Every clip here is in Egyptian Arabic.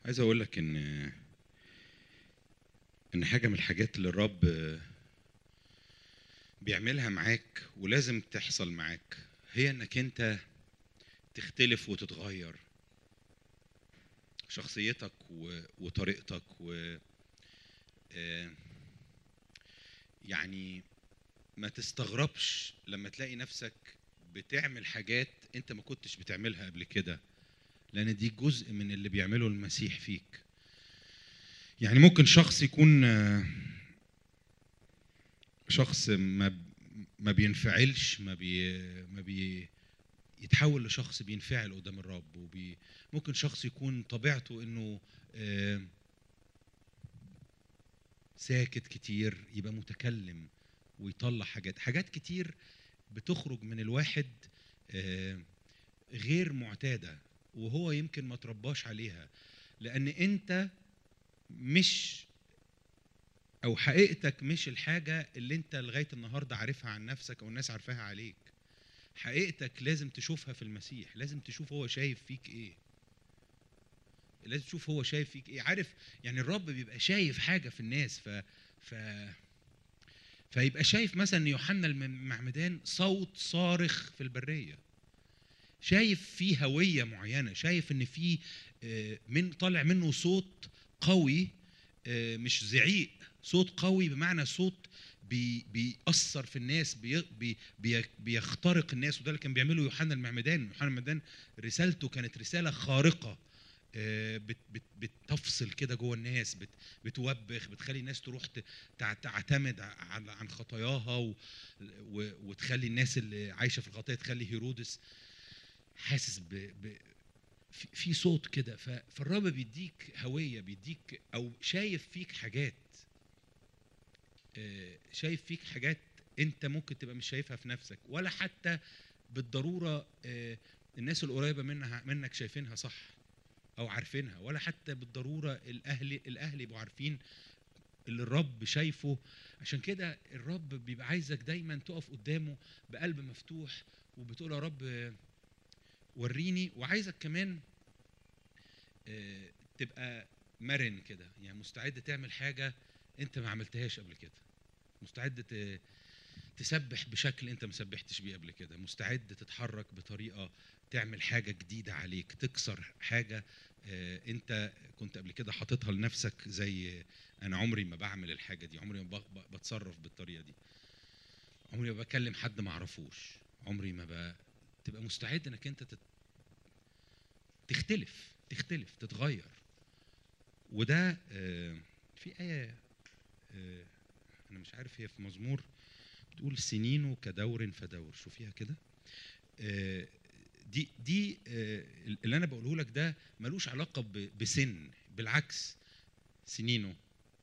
عايز اقول لك ان ان حاجه من الحاجات اللي الرب بيعملها معاك ولازم تحصل معاك هي انك انت تختلف وتتغير شخصيتك و- وطريقتك و آه، يعني ما تستغربش لما تلاقي نفسك بتعمل حاجات انت ما كنتش بتعملها قبل كده لان دي جزء من اللي بيعمله المسيح فيك يعني ممكن شخص يكون آه، شخص ما ما بينفعلش ما بي ما بي يتحول لشخص بينفعل قدام الرب وبي ممكن شخص يكون طبيعته انه آه، ساكت كتير يبقى متكلم ويطلع حاجات حاجات كتير بتخرج من الواحد آه، غير معتاده وهو يمكن ما ترباش عليها لان انت مش او حقيقتك مش الحاجه اللي انت لغايه النهارده عارفها عن نفسك او الناس عارفاها عليك حقيقتك لازم تشوفها في المسيح لازم تشوف هو شايف فيك ايه لازم تشوف هو شايف فيك ايه عارف يعني الرب بيبقى شايف حاجه في الناس ف ف فيبقى شايف مثلا ان يوحنا المعمدان صوت صارخ في البريه شايف فيه هويه معينه شايف ان في آه، من طالع منه صوت قوي آه، مش زعيق صوت قوي بمعنى صوت بي بيأثر في الناس بي بي بي بيخترق الناس وده اللي كان بيعمله يوحنا المعمدان يوحنا المعمدان رسالته كانت رسالة خارقة آه، بت بت بتفصل كده جوه الناس بت بتوبخ بتخلي الناس تروح ت- تع- تعتمد عن عن خطاياها و و وتخلي الناس اللي عايشة في الخطايا تخلي هيرودس حاسس ب, ب في- في صوت كده ف- فالرب بيديك هويه بيديك او شايف فيك حاجات آه، شايف فيك حاجات انت ممكن تبقى مش شايفها في نفسك ولا حتى بالضروره آه، الناس القريبه منها منك شايفينها صح او عارفينها ولا حتى بالضروره الاهل الاهل يبقوا عارفين اللي الرب شايفه عشان كده الرب بيبقى عايزك دايما تقف قدامه بقلب مفتوح وبتقول يا رب آه، وريني وعايزك كمان آه، تبقى مرن كده يعني مستعد تعمل حاجه انت ما عملتهاش قبل كده مستعد ت- تسبح بشكل انت ما سبحتش بيه قبل كده مستعد تتحرك بطريقه تعمل حاجه جديده عليك تكسر حاجه آه، انت كنت قبل كده حاططها لنفسك زي انا عمري ما بعمل الحاجه دي عمري ما ب- ب- بتصرف بالطريقه دي عمري ما بكلم حد ما اعرفوش عمري ما ب... تبقى مستعد انك انت تت... تختلف تختلف تتغير وده آه، في آية آه، أنا مش عارف هي في مزمور بتقول سنينه كدور فدور شوفيها كده آه، دي دي آه، اللي أنا بقوله لك ده ملوش علاقة ب- بسن بالعكس سنينه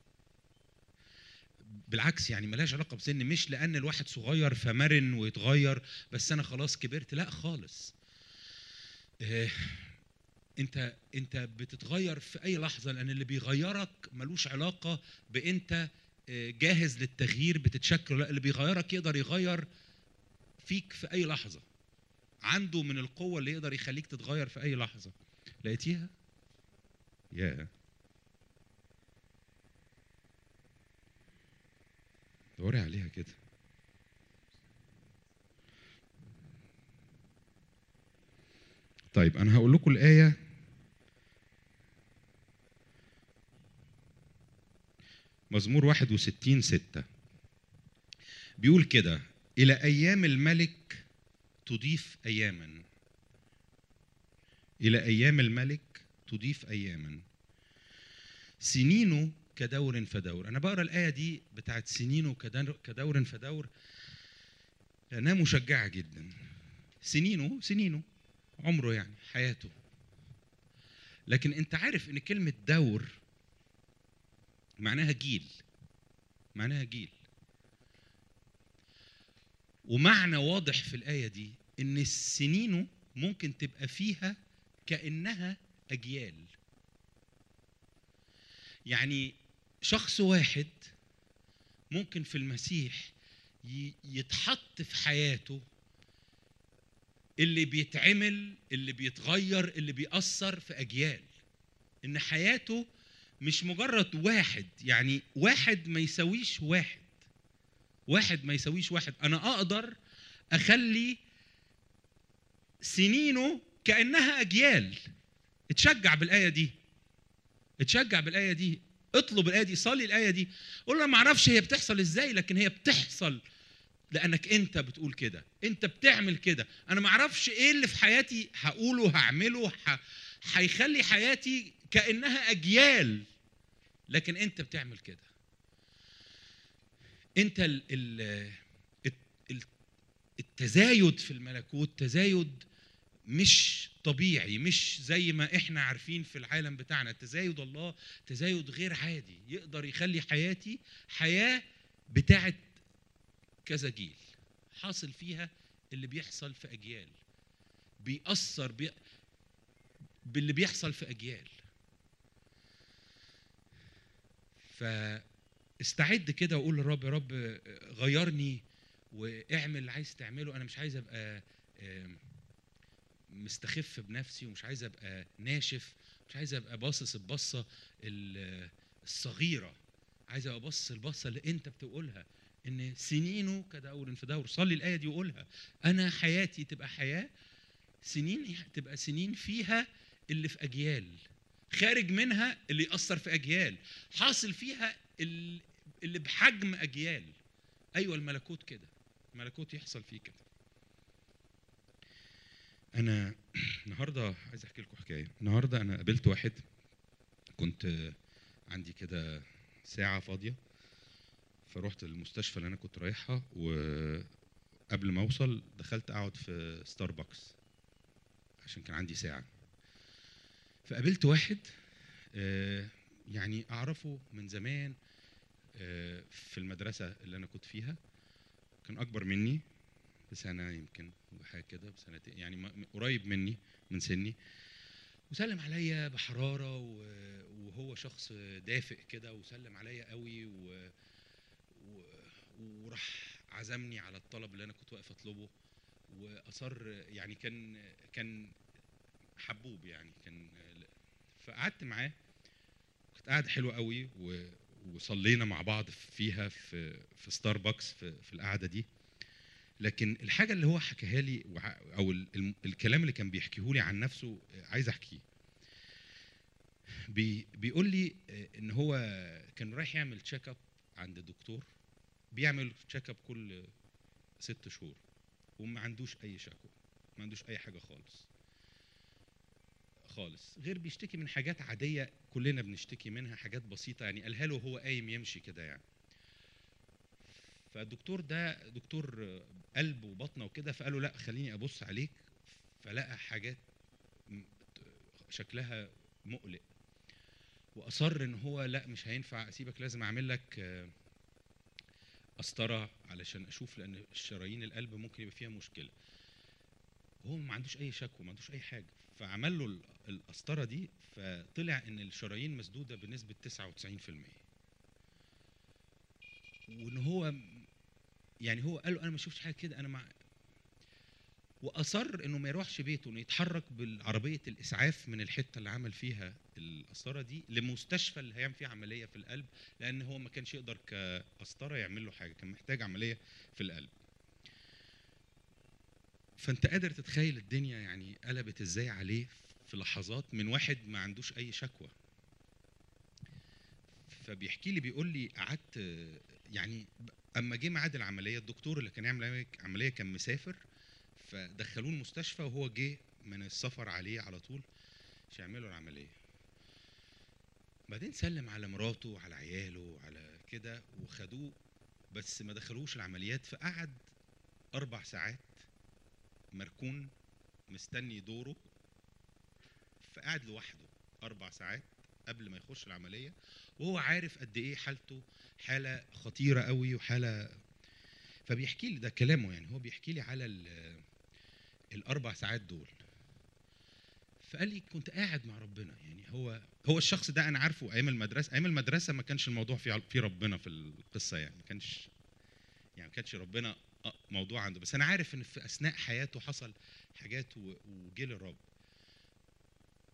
بالعكس يعني ملهاش علاقة بسن مش لأن الواحد صغير فمرن ويتغير بس أنا خلاص كبرت لا خالص آه، انت انت بتتغير في اي لحظه لان اللي بيغيرك ملوش علاقه بانت آه، جاهز للتغيير بتتشكل لا اللي بيغيرك يقدر يغير فيك في اي لحظه عنده من القوه اللي يقدر يخليك تتغير في اي لحظه لقيتيها يا دوري عليها كده طيب انا هقول لكم الايه مزمور 61 6 بيقول كده إلى أيام الملك تضيف أياما إلى أيام الملك تضيف أياما سنينه كدور فدور أنا بقرأ الآية دي بتاعت سنينه كدور كدور فدور لأنها مشجعة جدا سنينه سنينه عمره يعني حياته لكن أنت عارف إن كلمة دور معناها جيل معناها جيل ومعنى واضح في الآية دي إن السنين ممكن تبقى فيها كأنها أجيال يعني شخص واحد ممكن في المسيح ي- يتحط في حياته اللي بيتعمل اللي بيتغير اللي بيأثر في أجيال ان حياته مش مجرد واحد يعني واحد ما يساويش واحد واحد ما يساويش واحد انا اقدر اخلي سنينه كانها اجيال اتشجع بالايه دي اتشجع بالايه دي اطلب الايه دي صلي الايه دي قول له ما اعرفش هي بتحصل ازاي لكن هي بتحصل لانك انت بتقول كده انت بتعمل كده انا ما اعرفش ايه اللي في حياتي هقوله هعمله ه... هيخلي حياتي كانها اجيال لكن انت بتعمل كده انت ال... ال... ال... التزايد في الملكوت تزايد مش طبيعي مش زي ما احنا عارفين في العالم بتاعنا تزايد الله تزايد غير عادي يقدر يخلي حياتي حياه بتاعت كذا جيل حاصل فيها اللي بيحصل في اجيال بيأثر بي... باللي بيحصل في اجيال فاستعد كده وقول للرب يا رب غيرني واعمل اللي عايز تعمله انا مش عايز ابقى مستخف بنفسي ومش عايز ابقى ناشف مش عايز ابقى باصص البصه الصغيره عايز ابقى باصص البصه اللي انت بتقولها ان سنينه كدور في دور صلي الايه دي وقولها انا حياتي تبقى حياه سنين تبقى سنين فيها اللي في اجيال خارج منها اللي ياثر في اجيال حاصل فيها اللي بحجم اجيال ايوه الملكوت كده الملكوت يحصل فيه كده انا النهارده عايز احكي لكم حكايه النهارده انا قابلت واحد كنت عندي كده ساعه فاضيه فروحت المستشفى اللي انا كنت رايحها وقبل ما اوصل دخلت اقعد في ستاربكس عشان كان عندي ساعه فقابلت واحد يعني اعرفه من زمان في المدرسه اللي انا كنت فيها كان اكبر مني بسنه يمكن حاجه كده بسنتين يعني قريب مني من سني وسلم عليا بحراره وهو شخص دافئ كده وسلم عليا قوي و... و... وراح عزمني على الطلب اللي انا كنت واقف اطلبه واصر يعني كان كان حبوب يعني كان فقعدت معاه كانت قاعده حلوه قوي و... وصلينا مع بعض فيها في في ستاربكس في, في القعده دي لكن الحاجه اللي هو حكاها لي او الكلام اللي كان بيحكيه لي عن نفسه عايز احكيه بي بيقول لي ان هو كان رايح يعمل تشيك اب عند الدكتور بيعمل تشيك اب كل ست شهور وما عندوش اي شكوى ما عندوش اي حاجه خالص خالص غير بيشتكي من حاجات عاديه كلنا بنشتكي منها حاجات بسيطه يعني قالها له وهو قايم يمشي كده يعني فالدكتور ده دكتور قلب وبطنه وكده فقال له لا خليني ابص عليك فلقى حاجات شكلها مقلق واصر ان هو لا مش هينفع اسيبك لازم اعمل لك قسطره علشان اشوف لان شرايين القلب ممكن يبقى فيها مشكله وهو ما عندوش اي شكوى ما عندوش اي حاجه فعمل له القسطره دي فطلع ان الشرايين مسدوده بنسبه 99% وان هو يعني هو قال له انا ما شفتش حاجه كده انا مع واصر انه ما يروحش بيته انه يتحرك بالعربيه الاسعاف من الحته اللي عمل فيها القسطره دي لمستشفى اللي هيعمل فيها عمليه في القلب لان هو ما كانش يقدر كقسطره يعمل له حاجه كان محتاج عمليه في القلب فانت قادر تتخيل الدنيا يعني قلبت ازاي عليه في لحظات من واحد ما عندوش اي شكوى فبيحكي لي بيقول لي قعدت يعني اما جه ميعاد العمليه الدكتور اللي كان يعمل عمليه كان مسافر فدخلوه المستشفى وهو جه من السفر عليه على طول عشان يعملوا العمليه بعدين سلم على مراته وعلى عياله وعلى كده وخدوه بس ما دخلوش العمليات فقعد اربع ساعات مركون مستني دوره فقعد لوحده اربع ساعات قبل ما يخش العمليه وهو عارف قد ايه حالته حاله خطيره قوي وحاله فبيحكي لي ده كلامه يعني هو بيحكي لي على الاربع ساعات دول فقال لي كنت قاعد مع ربنا يعني هو هو الشخص ده انا عارفه ايام المدرسه ايام المدرسه ما كانش الموضوع في في ربنا في القصه يعني ما كانش يعني ما كانش ربنا موضوع عنده بس انا عارف ان في اثناء حياته حصل حاجات وجه للرب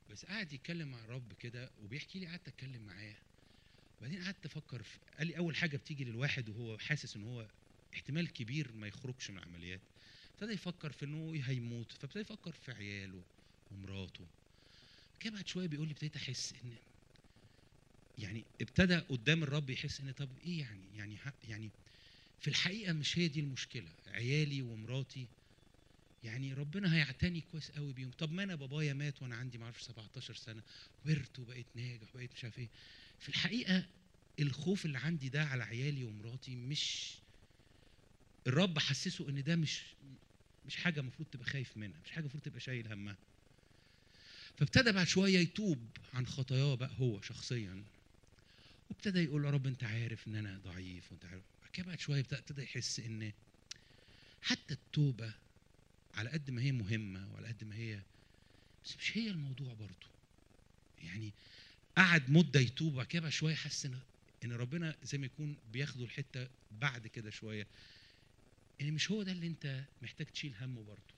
بس قعد يتكلم مع الرب كده وبيحكي لي قعدت اتكلم معاه بعدين قعدت افكر في قال لي اول حاجه بتيجي للواحد وهو حاسس ان هو احتمال كبير ما يخرجش من العمليات ابتدى يفكر في انه هيموت فابتدى يفكر في عياله ومراته كده بعد شويه بيقول لي ابتديت احس ان يعني ابتدى قدام الرب يحس ان طب ايه يعني يعني ح- يعني في الحقيقه مش هي دي المشكله عيالي ومراتي يعني ربنا هيعتني كويس قوي بيهم طب ما انا بابايا مات وانا عندي معرفش 17 سنه كبرت وبقيت ناجح وبقيت مش عارف ايه في الحقيقه الخوف اللي عندي ده على عيالي ومراتي مش الرب حسسه ان ده مش مش حاجه المفروض تبقى خايف منها مش حاجه المفروض تبقى شايل همها فابتدى بعد شويه يتوب عن خطاياه بقى هو شخصيا وابتدى يقول يا رب انت عارف ان انا ضعيف وانت عارف بعد كده بعد شويه ابتدى ابتدى يحس ان حتى التوبه على قد ما هي مهمه وعلى قد ما هي بس مش هي الموضوع برضه يعني قعد مده يتوب وبعد كده بعد شويه حس ان ان ربنا زي ما يكون بياخده الحته بعد كده شويه ان مش هو ده اللي انت محتاج تشيل همه برضه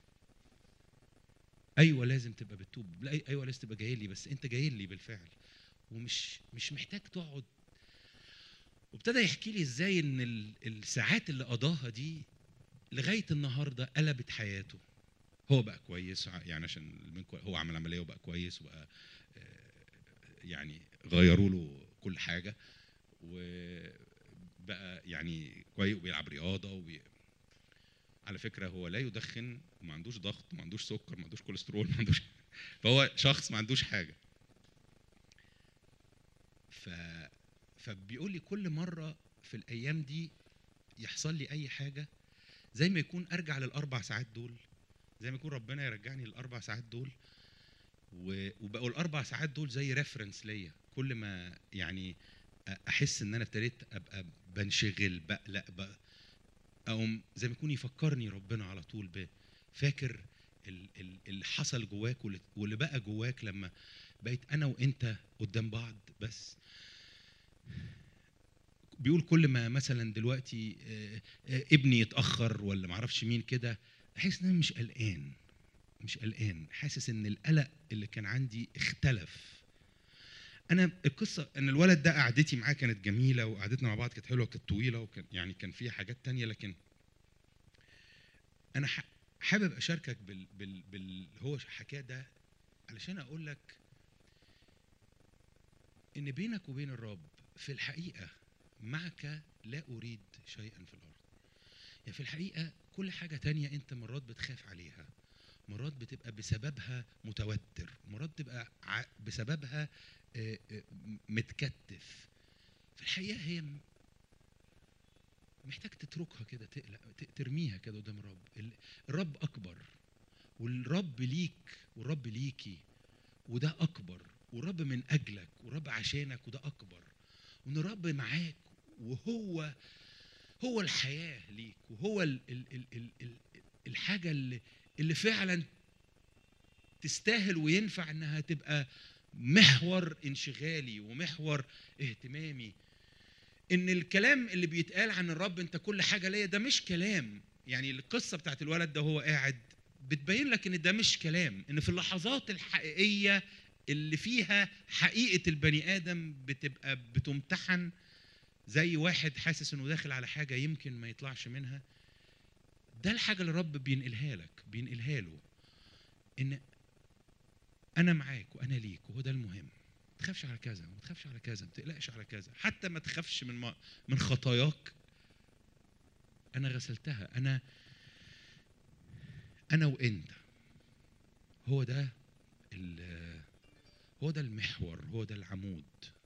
ايوه لازم تبقى بتتوب لا أي- ايوه لازم تبقى جاي لي بس انت جاي لي بالفعل ومش مش محتاج تقعد وابتدى يحكي لي ازاي ان ال- الساعات اللي قضاها دي لغايه النهارده قلبت حياته هو بقى كويس ع- يعني عشان من كوي- هو عمل عمليه وبقى كويس وبقى آه، يعني غيروا له كل حاجه وبقى يعني كويس وبيلعب رياضه وبي... على فكره هو لا يدخن وما عندوش ضغط وما عندوش سكر ما عندوش كوليسترول ما عندوش فهو شخص ما عندوش حاجه ف فبيقول لي كل مره في الايام دي يحصل لي اي حاجه زي ما يكون ارجع للاربع ساعات دول زي ما يكون ربنا يرجعني للاربع ساعات دول و- وبقوا الاربع ساعات دول زي ريفرنس ليا كل ما يعني أ- احس ان انا ابتديت ابقى بنشغل بقلق بقى اقوم زي ما يكون يفكرني ربنا على طول ب فاكر ال- ال- اللي حصل جواك واللي- واللي بقى جواك لما بقيت انا وانت قدام بعض بس بيقول كل ما مثلا دلوقتي آه، آه، ابني يتاخر ولا معرفش مين كده احس ان انا مش قلقان مش قلقان حاسس ان القلق اللي كان عندي اختلف انا القصه ان الولد ده قعدتي معاه كانت جميله وقعدتنا مع بعض كانت حلوه كانت طويله وكان يعني كان فيها حاجات تانية لكن انا ح- حابب اشاركك بال بال بال هو حكاه ده علشان اقول لك ان بينك وبين الرب في الحقيقه معك لا اريد شيئا في الارض يعني في الحقيقه كل حاجه تانية انت مرات بتخاف عليها مرات بتبقى بسببها متوتر مرات بتبقى ع- بسببها آه، آه، م- متكتف في الحقيقه هي م- محتاج تتركها كده تقلق ت- ترميها كده قدام الرب ال- الرب اكبر والرب ليك والرب ليكي وده اكبر والرب من اجلك والرب عشانك وده اكبر وان الرب معاك وهو هو الحياه ليك وهو ال ال ال ال ال الحاجه اللي اللي فعلا تستاهل وينفع انها تبقى محور انشغالي ومحور اهتمامي ان الكلام اللي بيتقال عن الرب انت كل حاجه ليا ده مش كلام يعني القصه بتاعت الولد ده وهو قاعد بتبين لك ان ده مش كلام ان في اللحظات الحقيقيه اللي فيها حقيقه البني ادم بتبقى بتمتحن زي واحد حاسس انه داخل على حاجه يمكن ما يطلعش منها ده الحاجه اللي الرب بينقلها لك بينقلها له ان انا معاك وانا ليك وهو ده المهم ما تخافش على كذا وما تخافش على كذا ما تقلقش على كذا حتى ما تخافش من ما من خطاياك انا غسلتها انا انا وانت هو ده ال- هو ده المحور هو ده العمود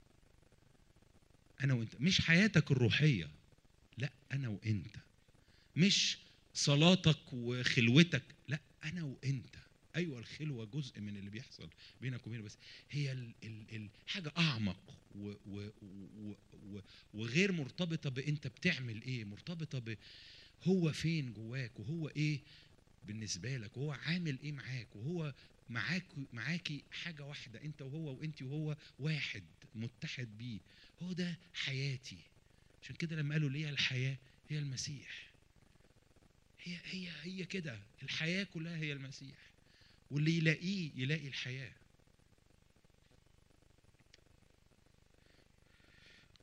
انا وانت مش حياتك الروحيه لا انا وانت مش صلاتك وخلوتك لا انا وانت ايوه الخلوه جزء من اللي بيحصل بينك وبينه بس هي ال ال ال حاجه اعمق و و و و وغير مرتبطه بانت بتعمل ايه مرتبطه ب هو فين جواك وهو ايه بالنسبه لك وهو عامل ايه معاك وهو معاك معاكي حاجه واحده انت وهو وانت وهو واحد متحد بيه هو ده حياتي عشان كده لما قالوا ليه الحياه هي المسيح هي هي هي كده الحياه كلها هي المسيح واللي يلاقيه يلاقي الحياه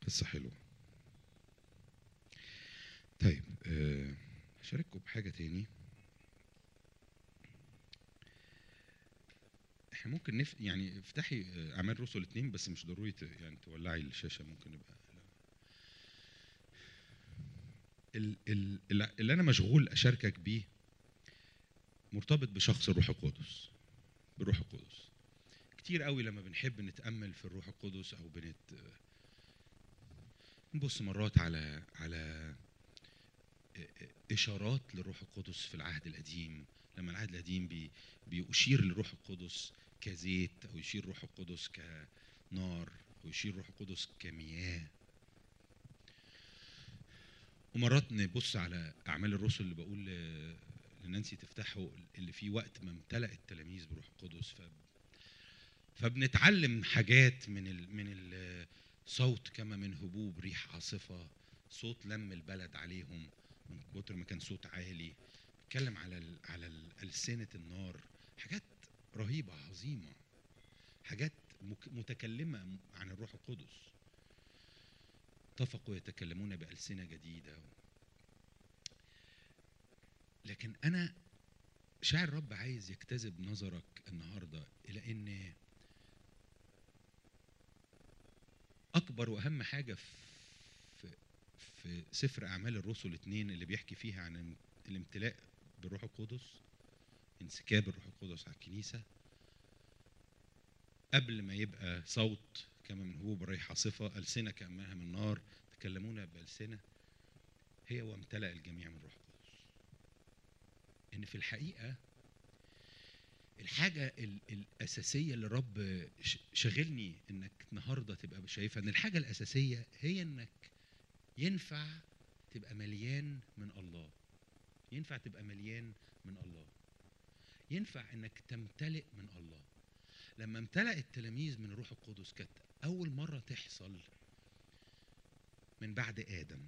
قصه حلوه طيب آه، هشارككم بحاجه تاني احنا ممكن نف... يعني افتحي آه، اعمال رسل اتنين بس مش ضروري ت... يعني تولعي الشاشه ممكن يبقى ال... ال... ال- اللي انا مشغول اشاركك بيه مرتبط بشخص الروح القدس بالروح القدس كتير قوي لما بنحب نتامل في الروح القدس او بنت نبص مرات على على اشارات للروح القدس في العهد القديم لما العهد القديم بي بيشير للروح القدس كزيت او يشير الروح القدس كنار او يشير الروح القدس كمياه ومرات نبص على اعمال الرسل اللي بقول ل- لنانسي تفتحه اللي فيه وقت ما امتلأ التلاميذ بروح القدس ف فبنتعلم حاجات من ال من الصوت كما من هبوب ريح عاصفه صوت لم البلد عليهم من كتر ما كان صوت عالي بيتكلم على ال على ال- ألسنة النار حاجات رهيبة عظيمة حاجات مك- متكلمة عن الروح القدس اتفقوا يتكلمون بألسنة جديدة لكن أنا شاعر رب عايز يجتذب نظرك النهاردة إلى إن أكبر وأهم حاجة في في سفر أعمال الرسل اتنين اللي بيحكي فيها عن الامتلاء بالروح القدس انسكاب الروح القدس على الكنيسة قبل ما يبقى صوت كما من هو بريح عاصفة ألسنة كأنها من نار تكلمون بألسنة هي وامتلأ الجميع من الروح القدس إن في الحقيقة الحاجة ال- الأساسية اللي رب ش- شاغلني إنك النهاردة تبقى شايفها إن الحاجة الأساسية هي إنك ينفع تبقى مليان من الله ينفع تبقى مليان من الله ينفع انك تمتلئ من الله لما امتلأ التلاميذ من الروح القدس كانت اول مره تحصل من بعد ادم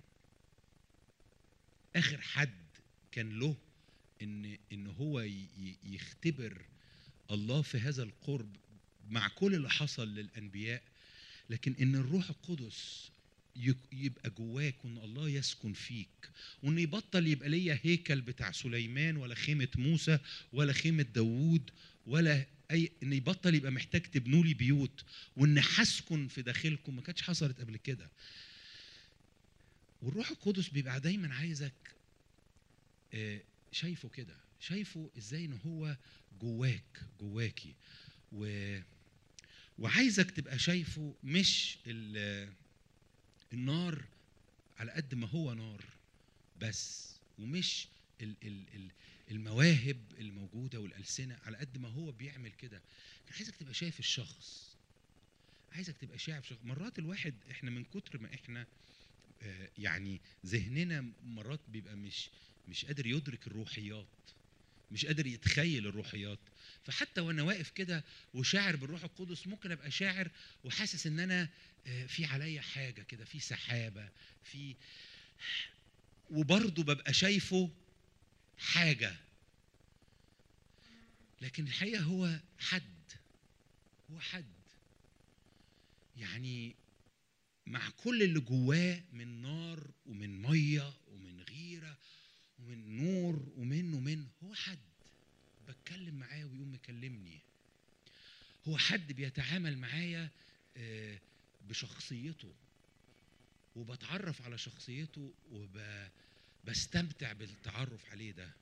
اخر حد كان له ان ان هو ي- ي- يختبر الله في هذا القرب مع كل اللي حصل للانبياء لكن ان الروح القدس يك- يبقى جواك وان الله يسكن فيك وان يبطل يبقى ليا هيكل بتاع سليمان ولا خيمه موسى ولا خيمه داوود ولا اي ان يبطل يبقى محتاج تبنوا لي بيوت وان هسكن في داخلكم ما كانتش حصلت قبل كده والروح القدس بيبقى دايما عايزك آه، شايفه كده شايفه ازاي ان هو جواك جواكي و وعايزك تبقى شايفه مش ال- النار على قد ما هو نار بس ومش ال ال ال المواهب الموجوده والالسنه على قد ما هو بيعمل كده أنا عايزك تبقى شايف الشخص عايزك تبقى شايف شخص مرات الواحد احنا من كتر ما احنا آه، يعني ذهننا مرات بيبقى مش مش قادر يدرك الروحيات مش قادر يتخيل الروحيات فحتى وانا واقف كده وشاعر بالروح القدس ممكن ابقى شاعر وحاسس ان انا آه، في عليا حاجه كده في سحابه في وبرضه ببقى شايفه حاجه لكن الحقيقه هو حد هو حد يعني مع كل اللي جواه من نار ومن ميه ومن غيره ومن نور ومن ومن هو حد بتكلم معاه ويقوم مكلمني هو حد بيتعامل معايا آه، بشخصيته وبتعرف على شخصيته وبستمتع بالتعرف عليه ده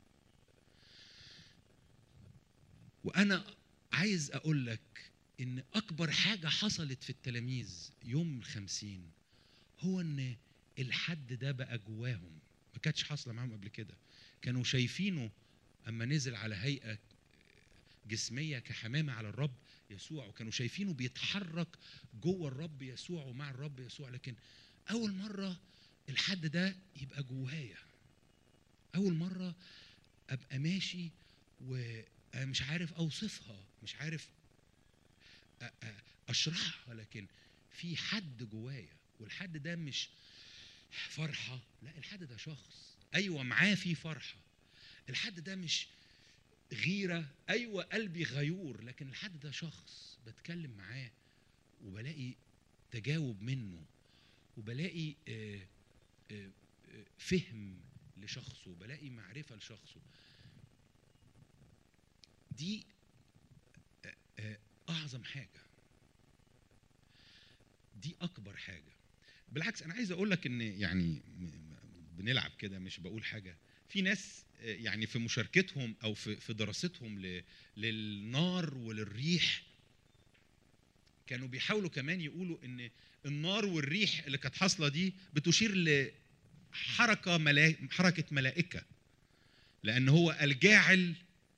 وانا عايز اقول لك ان اكبر حاجه حصلت في التلاميذ يوم الخمسين هو ان الحد ده بقى جواهم ما كانتش حاصله معاهم قبل كده كانوا شايفينه اما نزل على هيئه جسميه كحمامه على الرب يسوع وكانوا شايفينه بيتحرك جوه الرب يسوع ومع الرب يسوع لكن اول مره الحد ده يبقى جوايا اول مره ابقى ماشي ومش عارف اوصفها مش عارف أ- أ- اشرحها لكن في حد جوايا والحد ده مش فرحه لا الحد ده شخص ايوه معاه في فرحه الحد ده مش غيره ايوه قلبي غيور لكن الحد ده شخص بتكلم معاه وبلاقي تجاوب منه وبلاقي آه، آه، آه، فهم لشخصه بلاقي معرفه لشخصه دي آه، آه، اعظم حاجه دي اكبر حاجه بالعكس انا عايز اقول لك ان يعني م- م- بنلعب كده مش بقول حاجه في ناس آه، يعني في مشاركتهم او في في دراستهم ل- للنار وللريح كانوا بيحاولوا كمان يقولوا ان النار والريح اللي كانت حاصله دي بتشير لحركه ملا... حركه ملائكه لان هو الجاعل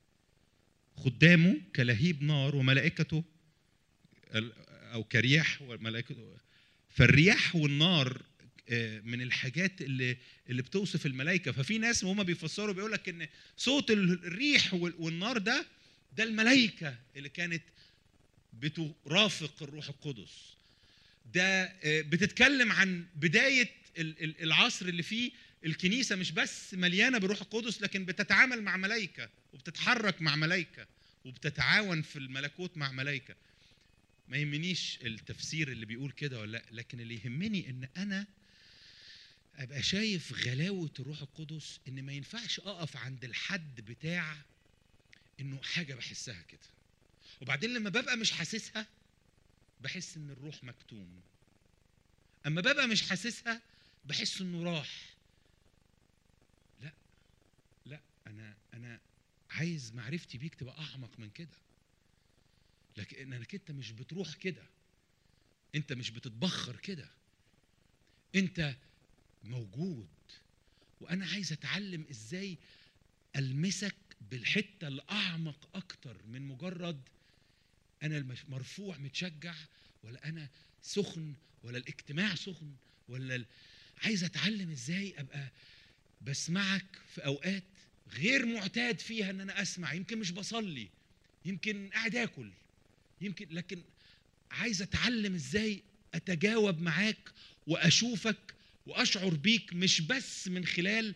خدامه كلهيب نار وملائكته ال- او كرياح وملائكته فالرياح والنار آه، من الحاجات اللي اللي بتوصف الملائكه ففي ناس وهم بيفسروا بيقول لك ان صوت الريح وال- والنار ده ده الملائكه اللي كانت بترافق الروح القدس ده آه، بتتكلم عن بدايه ال- ال- العصر اللي فيه الكنيسه مش بس مليانه بالروح القدس لكن بتتعامل مع ملائكه وبتتحرك مع ملائكه وبتتعاون في الملكوت مع ملائكه ما يهمنيش التفسير اللي بيقول كده ولا لا لكن اللي يهمني ان انا ابقى شايف غلاوه الروح القدس ان ما ينفعش اقف عند الحد بتاع انه حاجه بحسها كده وبعدين لما ببقى مش حاسسها بحس ان الروح مكتوم اما ببقى مش حاسسها بحس انه راح لا لا انا انا عايز معرفتي بيك تبقى اعمق من كده لكن انك انت مش بتروح كده انت مش بتتبخر كده انت موجود وانا عايز اتعلم ازاي المسك بالحته الاعمق اكتر من مجرد انا المش- مرفوع متشجع ولا انا سخن ولا الاجتماع سخن ولا ال... عايز اتعلم ازاي ابقى بسمعك في اوقات غير معتاد فيها ان انا اسمع يمكن مش بصلي يمكن قاعد اكل يمكن لكن عايز اتعلم ازاي اتجاوب معاك واشوفك واشعر بيك مش بس من خلال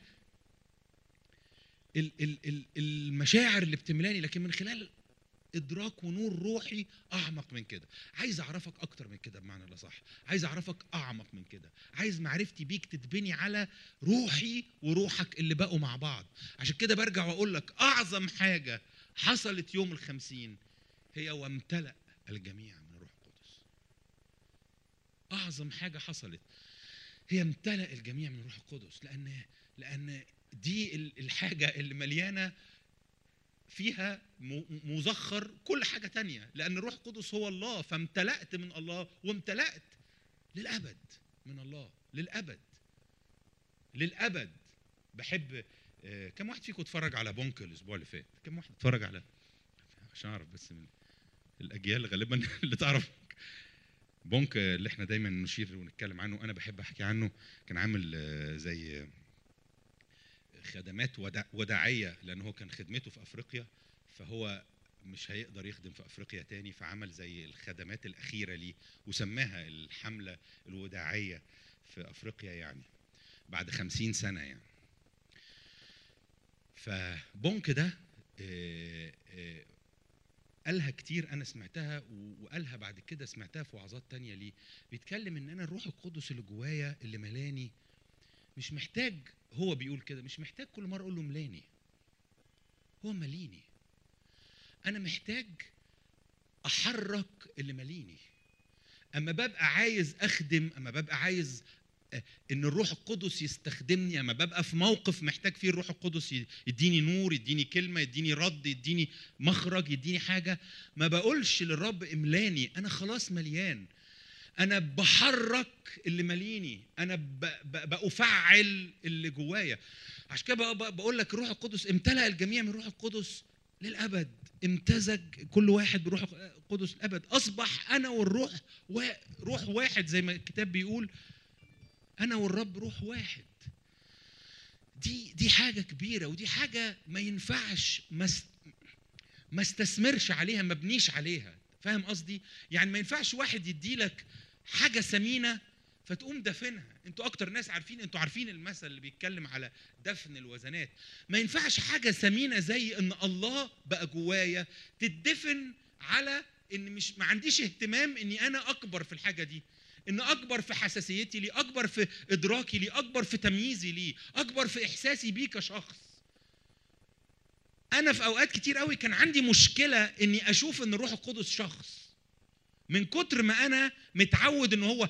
ال- ال- ال- المشاعر اللي بتملاني لكن من خلال ادراك ونور روحي اعمق من كده عايز اعرفك اكتر من كده بمعنى الاصح عايز اعرفك اعمق من كده عايز معرفتي بيك تتبني على روحي وروحك اللي بقوا مع بعض عشان كده برجع واقول لك اعظم حاجه حصلت يوم الخمسين هي وامتلأ الجميع من الروح القدس اعظم حاجه حصلت هي امتلأ الجميع من الروح القدس لان لان دي ال- الحاجه اللي مليانه فيها م- مزخر كل حاجه تانية لان الروح القدس هو الله فامتلأت من الله وامتلأت للابد من الله للابد للابد بحب آه، كم واحد فيكم اتفرج على بونك الاسبوع اللي فات كم واحد اتفرج على عشان اعرف بس من الاجيال غالبا اللي تعرف بونك اللي احنا دايما نشير ونتكلم عنه انا بحب احكي عنه كان عامل آه، زي آه، خدمات ودع- وداعيه لان هو كان خدمته في افريقيا فهو مش هيقدر يخدم في افريقيا تاني فعمل زي الخدمات الاخيره ليه وسماها الحمله الوداعيه في افريقيا يعني بعد خمسين سنه يعني فبونك ده آه، آه، قالها كتير انا سمعتها و- وقالها بعد كده سمعتها في وعظات تانية ليه بيتكلم ان انا الروح القدس اللي جوايا اللي ملاني مش محتاج هو بيقول كده مش محتاج كل مره اقول له ملاني هو مليني انا محتاج احرك اللي مليني اما ببقى عايز اخدم اما ببقى عايز آه، ان الروح القدس يستخدمني اما ببقى في موقف محتاج فيه الروح القدس ي- يديني نور يديني كلمه يديني رد يديني مخرج يديني حاجه ما بقولش للرب املاني انا خلاص مليان انا بحرك اللي ماليني انا ب- ب- بافعل اللي جوايا عشان كده بق- بق- بقول لك الروح القدس امتلأ الجميع من الروح القدس للابد امتزج كل واحد بروح القدس الابد اصبح انا والروح و... روح واحد زي ما الكتاب بيقول انا والرب روح واحد دي دي حاجه كبيره ودي حاجه ما ينفعش ما است- ما استثمرش عليها ما بنيش عليها فاهم قصدي يعني ما ينفعش واحد يديلك حاجه ثمينه فتقوم دفنها انتوا اكتر ناس عارفين انتوا عارفين المثل اللي بيتكلم على دفن الوزنات ما ينفعش حاجه ثمينه زي ان الله بقى جوايا تدفن على ان مش ما عنديش اهتمام اني انا اكبر في الحاجه دي ان اكبر في حساسيتي ليه اكبر في ادراكي ليه اكبر في تمييزي ليه اكبر في احساسي بيه كشخص انا في اوقات كتير قوي كان عندي مشكله اني اشوف ان الروح القدس شخص من كتر ما انا متعود ان هو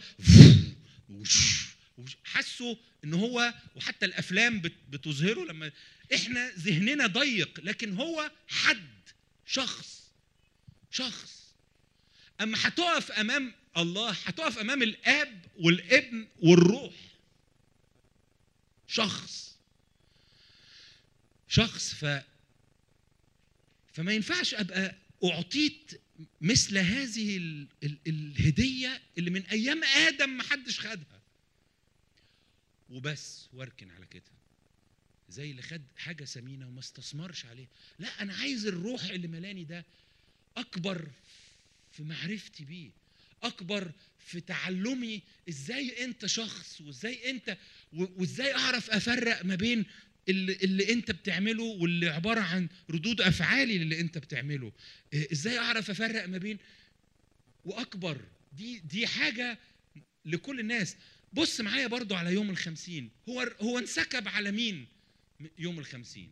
حاسه ان هو وحتى الافلام بت- بتظهره لما احنا ذهننا ضيق لكن هو حد شخص شخص اما هتقف امام الله هتقف امام الاب والابن والروح شخص شخص ف فما ينفعش ابقى اعطيت مثل هذه ال... ال... الهديه اللي من ايام ادم ما حدش خدها وبس واركن على كده زي اللي خد حاجه ثمينه وما استثمرش عليها لا انا عايز الروح اللي ملاني ده اكبر في معرفتي بيه اكبر في تعلمي ازاي انت شخص وازاي انت و- وازاي اعرف افرق ما بين اللي, اللي انت بتعمله واللي عباره عن ردود افعالي للي انت بتعمله إيه، ازاي اعرف افرق ما بين واكبر دي دي حاجه لكل الناس بص معايا برضو على يوم الخمسين هو هو انسكب على مين يوم الخمسين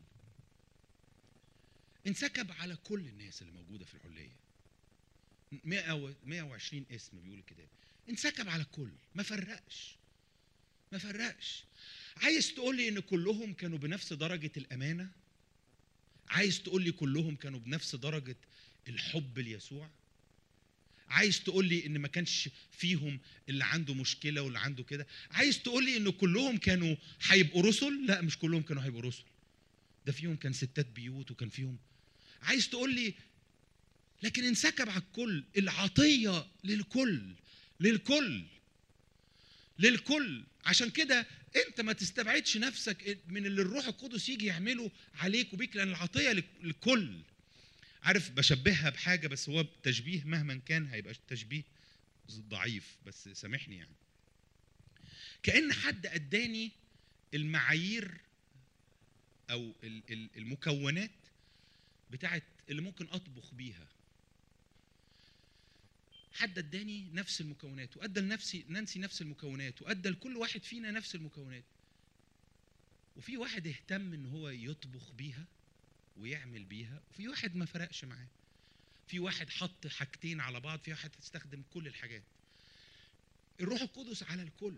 انسكب على كل الناس اللي موجوده في العليه 100 و 120 اسم بيقول الكتاب انسكب على الكل ما فرقش ما فرقش عايز تقول لي ان كلهم كانوا بنفس درجه الامانه عايز تقول لي كلهم كانوا بنفس درجه الحب ليسوع عايز تقول لي ان ما كانش فيهم اللي عنده مشكله واللي عنده كده عايز تقول لي ان كلهم كانوا هيبقوا رسل لا مش كلهم كانوا هيبقوا رسل ده فيهم كان ستات بيوت وكان فيهم عايز تقول لي لكن انسكب على الكل العطيه للكل للكل للكل عشان كده انت ما تستبعدش نفسك من اللي الروح القدس يجي يعمله عليك وبيك لان العطيه للكل عارف بشبهها بحاجه بس هو تشبيه مهما كان هيبقى تشبيه ضعيف بس سامحني يعني كان حد اداني المعايير او ال- ال- المكونات بتاعت اللي ممكن اطبخ بيها حد اداني نفس المكونات وادى لنفسي نانسي نفس المكونات وادى لكل واحد فينا نفس المكونات وفي واحد اهتم ان هو يطبخ بيها ويعمل بيها وفي واحد ما فرقش معاه في واحد حط حاجتين على بعض في واحد استخدم كل الحاجات الروح القدس على الكل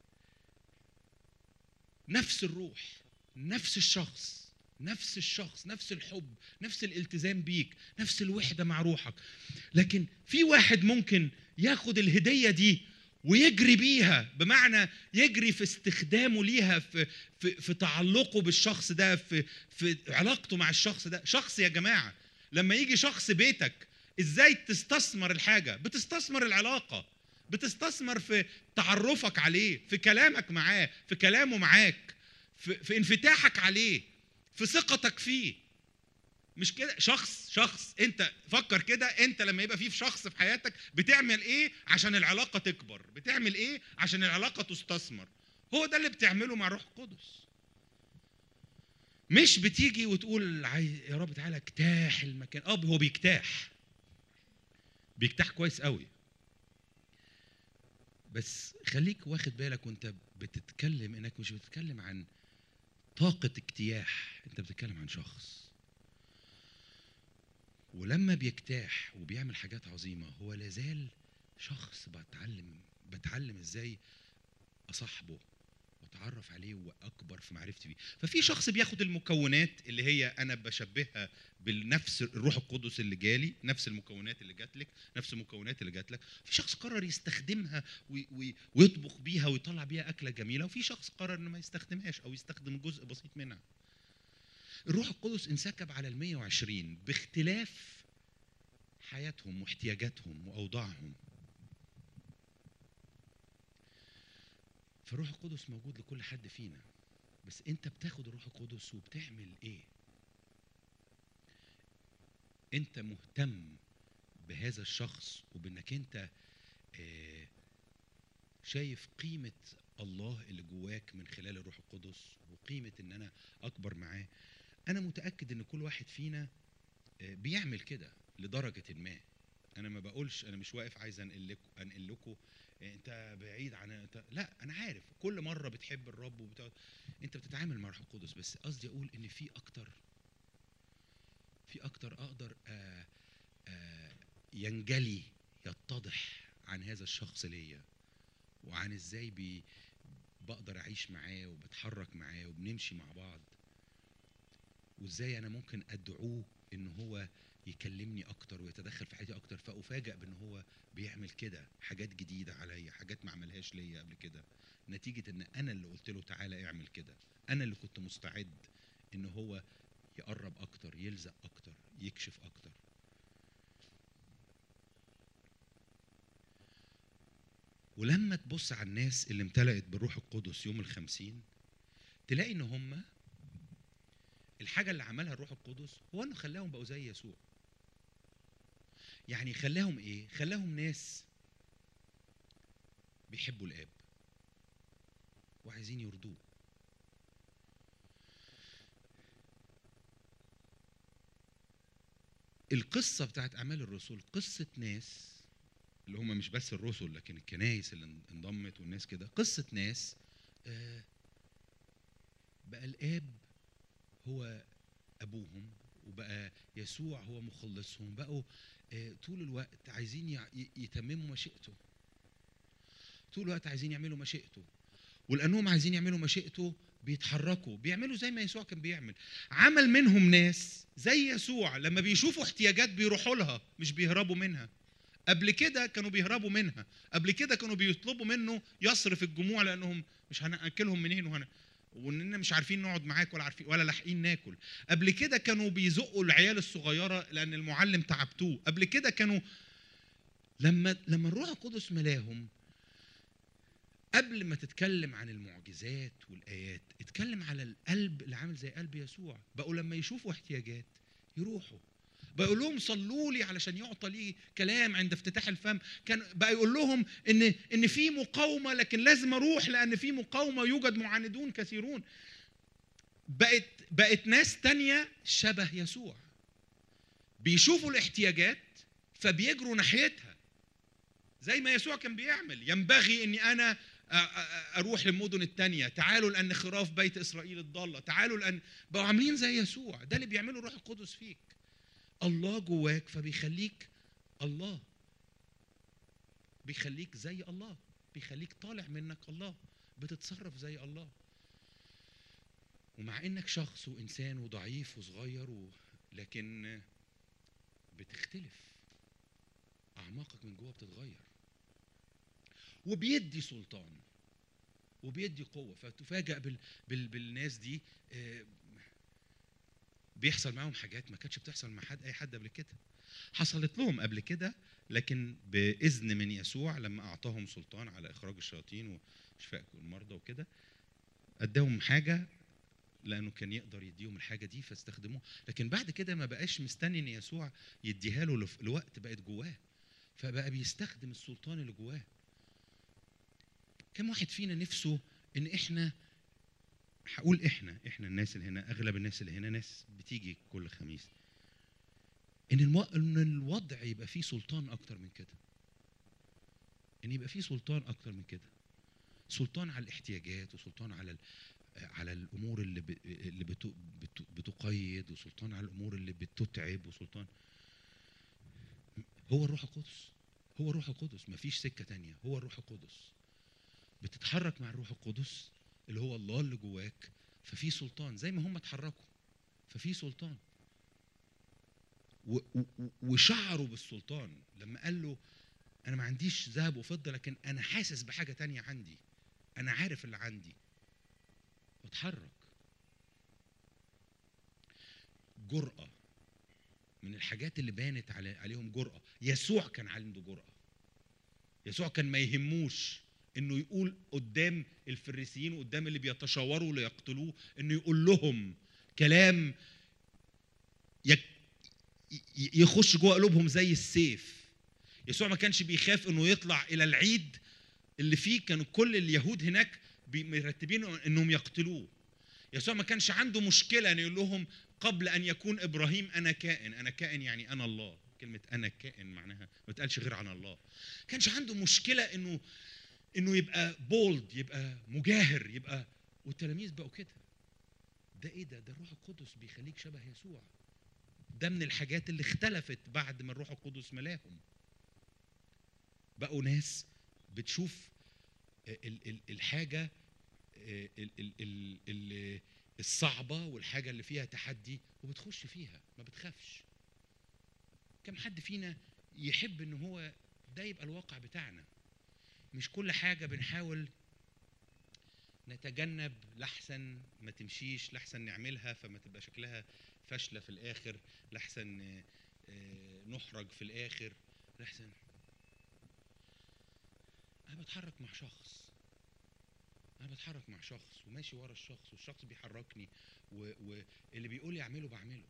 نفس الروح نفس الشخص نفس الشخص نفس الحب نفس الالتزام بيك نفس الوحدة مع روحك لكن في واحد ممكن ياخد الهدية دي ويجري بيها بمعنى يجري في استخدامه ليها في في, في تعلقه بالشخص ده في في علاقته مع الشخص ده شخص يا جماعة لما يجي شخص بيتك ازاي تستثمر الحاجة بتستثمر العلاقة بتستثمر في تعرفك عليه في كلامك معاه في كلامه معاك في, في انفتاحك عليه في ثقتك فيه مش كده شخص شخص انت فكر كده انت لما يبقى فيه في شخص في حياتك بتعمل ايه عشان العلاقه تكبر بتعمل ايه عشان العلاقه تستثمر هو ده اللي بتعمله مع الروح القدس مش بتيجي وتقول عايز يا رب تعالى اجتاح المكان اه هو بيجتاح بيجتاح كويس قوي بس خليك واخد بالك وانت بتتكلم انك مش بتتكلم عن طاقة اجتياح انت بتتكلم عن شخص ولما بيجتاح وبيعمل حاجات عظيمة هو لازال شخص بتعلم بتعلم ازاي اصاحبه واتعرف عليه واكبر في معرفتي بيه ففي شخص بياخد المكونات اللي هي انا بشبهها بالنفس الروح القدس اللي جالي نفس المكونات اللي جات لك نفس المكونات اللي جات لك في شخص قرر يستخدمها وي وي ويطبخ بيها ويطلع بيها اكله جميله وفي شخص قرر انه ما يستخدمهاش او يستخدم جزء بسيط منها الروح القدس انسكب على ال 120 باختلاف حياتهم واحتياجاتهم واوضاعهم فالروح القدس موجود لكل حد فينا بس انت بتاخد الروح القدس وبتعمل ايه انت مهتم بهذا الشخص وبانك انت آه، شايف قيمة الله اللي جواك من خلال الروح القدس وقيمة ان انا اكبر معاه انا متأكد ان كل واحد فينا آه، بيعمل كده لدرجة ما انا ما بقولش انا مش واقف عايز انقل لكم انقل لكم انت بعيد عن انت لا انا عارف كل مره بتحب الرب وبتاع انت بتتعامل مع الروح القدس بس قصدي اقول ان في اكتر في اكتر اقدر آآ آآ ينجلي يتضح عن هذا الشخص ليا وعن ازاي بي بقدر اعيش معاه وبتحرك معاه وبنمشي مع بعض وازاي انا ممكن ادعوه ان هو يكلمني اكتر ويتدخل في حياتي اكتر فافاجئ بان هو بيعمل كده حاجات جديده عليا حاجات ما عملهاش ليا قبل كده نتيجه ان انا اللي قلت له تعالى اعمل كده انا اللي كنت مستعد ان هو يقرب اكتر يلزق اكتر يكشف اكتر ولما تبص على الناس اللي امتلأت بالروح القدس يوم الخمسين تلاقي ان هم الحاجة اللي عملها الروح القدس هو انه خلاهم بقوا زي يسوع يعني خلاهم ايه خلاهم ناس بيحبوا الاب وعايزين يرضوه القصة بتاعت أعمال الرسل قصة ناس اللي هم مش بس الرسل لكن الكنايس اللي انضمت والناس كده قصة ناس آه بقى الآب هو أبوهم وبقى يسوع هو مخلصهم بقوا آه طول الوقت عايزين يتمموا مشيئته طول الوقت عايزين يعملوا مشيئته ولأنهم عايزين يعملوا مشيئته بيتحركوا بيعملوا زي ما يسوع كان بيعمل عمل منهم ناس زي يسوع لما بيشوفوا احتياجات بيروحوا لها مش بيهربوا منها قبل كده كانوا بيهربوا منها قبل كده كانوا بيطلبوا منه يصرف الجموع لانهم مش هناكلهم منين وهنا واننا مش عارفين نقعد معاك ولا عارفين ولا لاحقين ناكل قبل كده كانوا بيزقوا العيال الصغيره لان المعلم تعبتوه قبل كده كانوا لما لما الروح القدس ملاهم قبل ما تتكلم عن المعجزات والايات اتكلم على القلب اللي عامل زي قلب يسوع بقوا لما يشوفوا احتياجات يروحوا بقول لهم صلوا لي علشان يعطى لي كلام عند افتتاح الفم كان بقى يقول لهم ان ان في مقاومه لكن لازم اروح لان في مقاومه يوجد معاندون كثيرون بقت بقت ناس تانية شبه يسوع بيشوفوا الاحتياجات فبيجروا ناحيتها زي ما يسوع كان بيعمل ينبغي اني انا اروح للمدن التانية تعالوا لان خراف بيت اسرائيل الضاله تعالوا لان بقوا عاملين زي يسوع ده اللي بيعمله الروح القدس فيك الله جواك فبيخليك الله بيخليك زي الله بيخليك طالع منك الله بتتصرف زي الله ومع انك شخص وانسان وضعيف وصغير و... لكن بتختلف اعماقك من جوه بتتغير وبيدي سلطان وبيدي قوه فتفاجأ بال... بال... بالناس دي بيحصل معاهم حاجات ما كانتش بتحصل مع حد اي حد قبل كده حصلت لهم قبل كده لكن باذن من يسوع لما اعطاهم سلطان على اخراج الشياطين وشفاء المرضى وكده اداهم حاجه لانه كان يقدر يديهم الحاجه دي فاستخدموها لكن بعد كده ما بقاش مستني ان يسوع يديها له لوقت بقت جواه فبقى بيستخدم السلطان اللي جواه كم واحد فينا نفسه ان احنا هقول احنا احنا الناس اللي هنا اغلب الناس اللي هنا ناس بتيجي كل خميس ان المو... ان الوضع يبقى فيه سلطان اكتر من كده ان يبقى فيه سلطان اكتر من كده سلطان على الاحتياجات وسلطان على ال... على الامور اللي ب... اللي بت... بت... بتقيد وسلطان على الامور اللي بتتعب وسلطان هو الروح القدس هو الروح القدس مفيش سكه تانية هو الروح القدس بتتحرك مع الروح القدس اللي هو الله اللي جواك ففي سلطان زي ما هم اتحركوا ففي سلطان و- و- وشعروا بالسلطان لما قال له انا ما عنديش ذهب وفضه لكن انا حاسس بحاجه تانية عندي انا عارف اللي عندي واتحرك جرأة من الحاجات اللي بانت علي عليهم جرأة يسوع كان عنده جرأة يسوع كان ما يهموش انه يقول قدام الفريسيين وقدام اللي بيتشاوروا ليقتلوه انه يقول لهم كلام يك يخش جوه قلوبهم زي السيف يسوع ما كانش بيخاف انه يطلع الى العيد اللي فيه كانوا كل اليهود هناك مرتبين انهم يقتلوه يسوع ما كانش عنده مشكله انه يقول لهم قبل ان يكون ابراهيم انا كائن انا كائن يعني انا الله كلمه انا كائن معناها ما بتقالش غير عن الله كانش عنده مشكله انه انه يبقى بولد يبقى مجاهر يبقى والتلاميذ بقوا كده ده ايه ده ده الروح القدس بيخليك شبه يسوع ده من الحاجات اللي اختلفت بعد ما الروح القدس ملاهم بقوا ناس بتشوف ال- ال- الحاجه ال- ال- ال- ال- الصعبه والحاجه اللي فيها تحدي وبتخش فيها ما بتخافش كم حد فينا يحب ان هو ده يبقى الواقع بتاعنا مش كل حاجه بنحاول نتجنب لحسن ما تمشيش لحسن نعملها فما تبقى شكلها فاشله في الاخر لحسن آه، آه، نحرج في الاخر لحسن انا بتحرك مع شخص انا بتحرك مع شخص وماشي ورا الشخص والشخص بيحركني و- واللي بيقول لي اعمله بعمله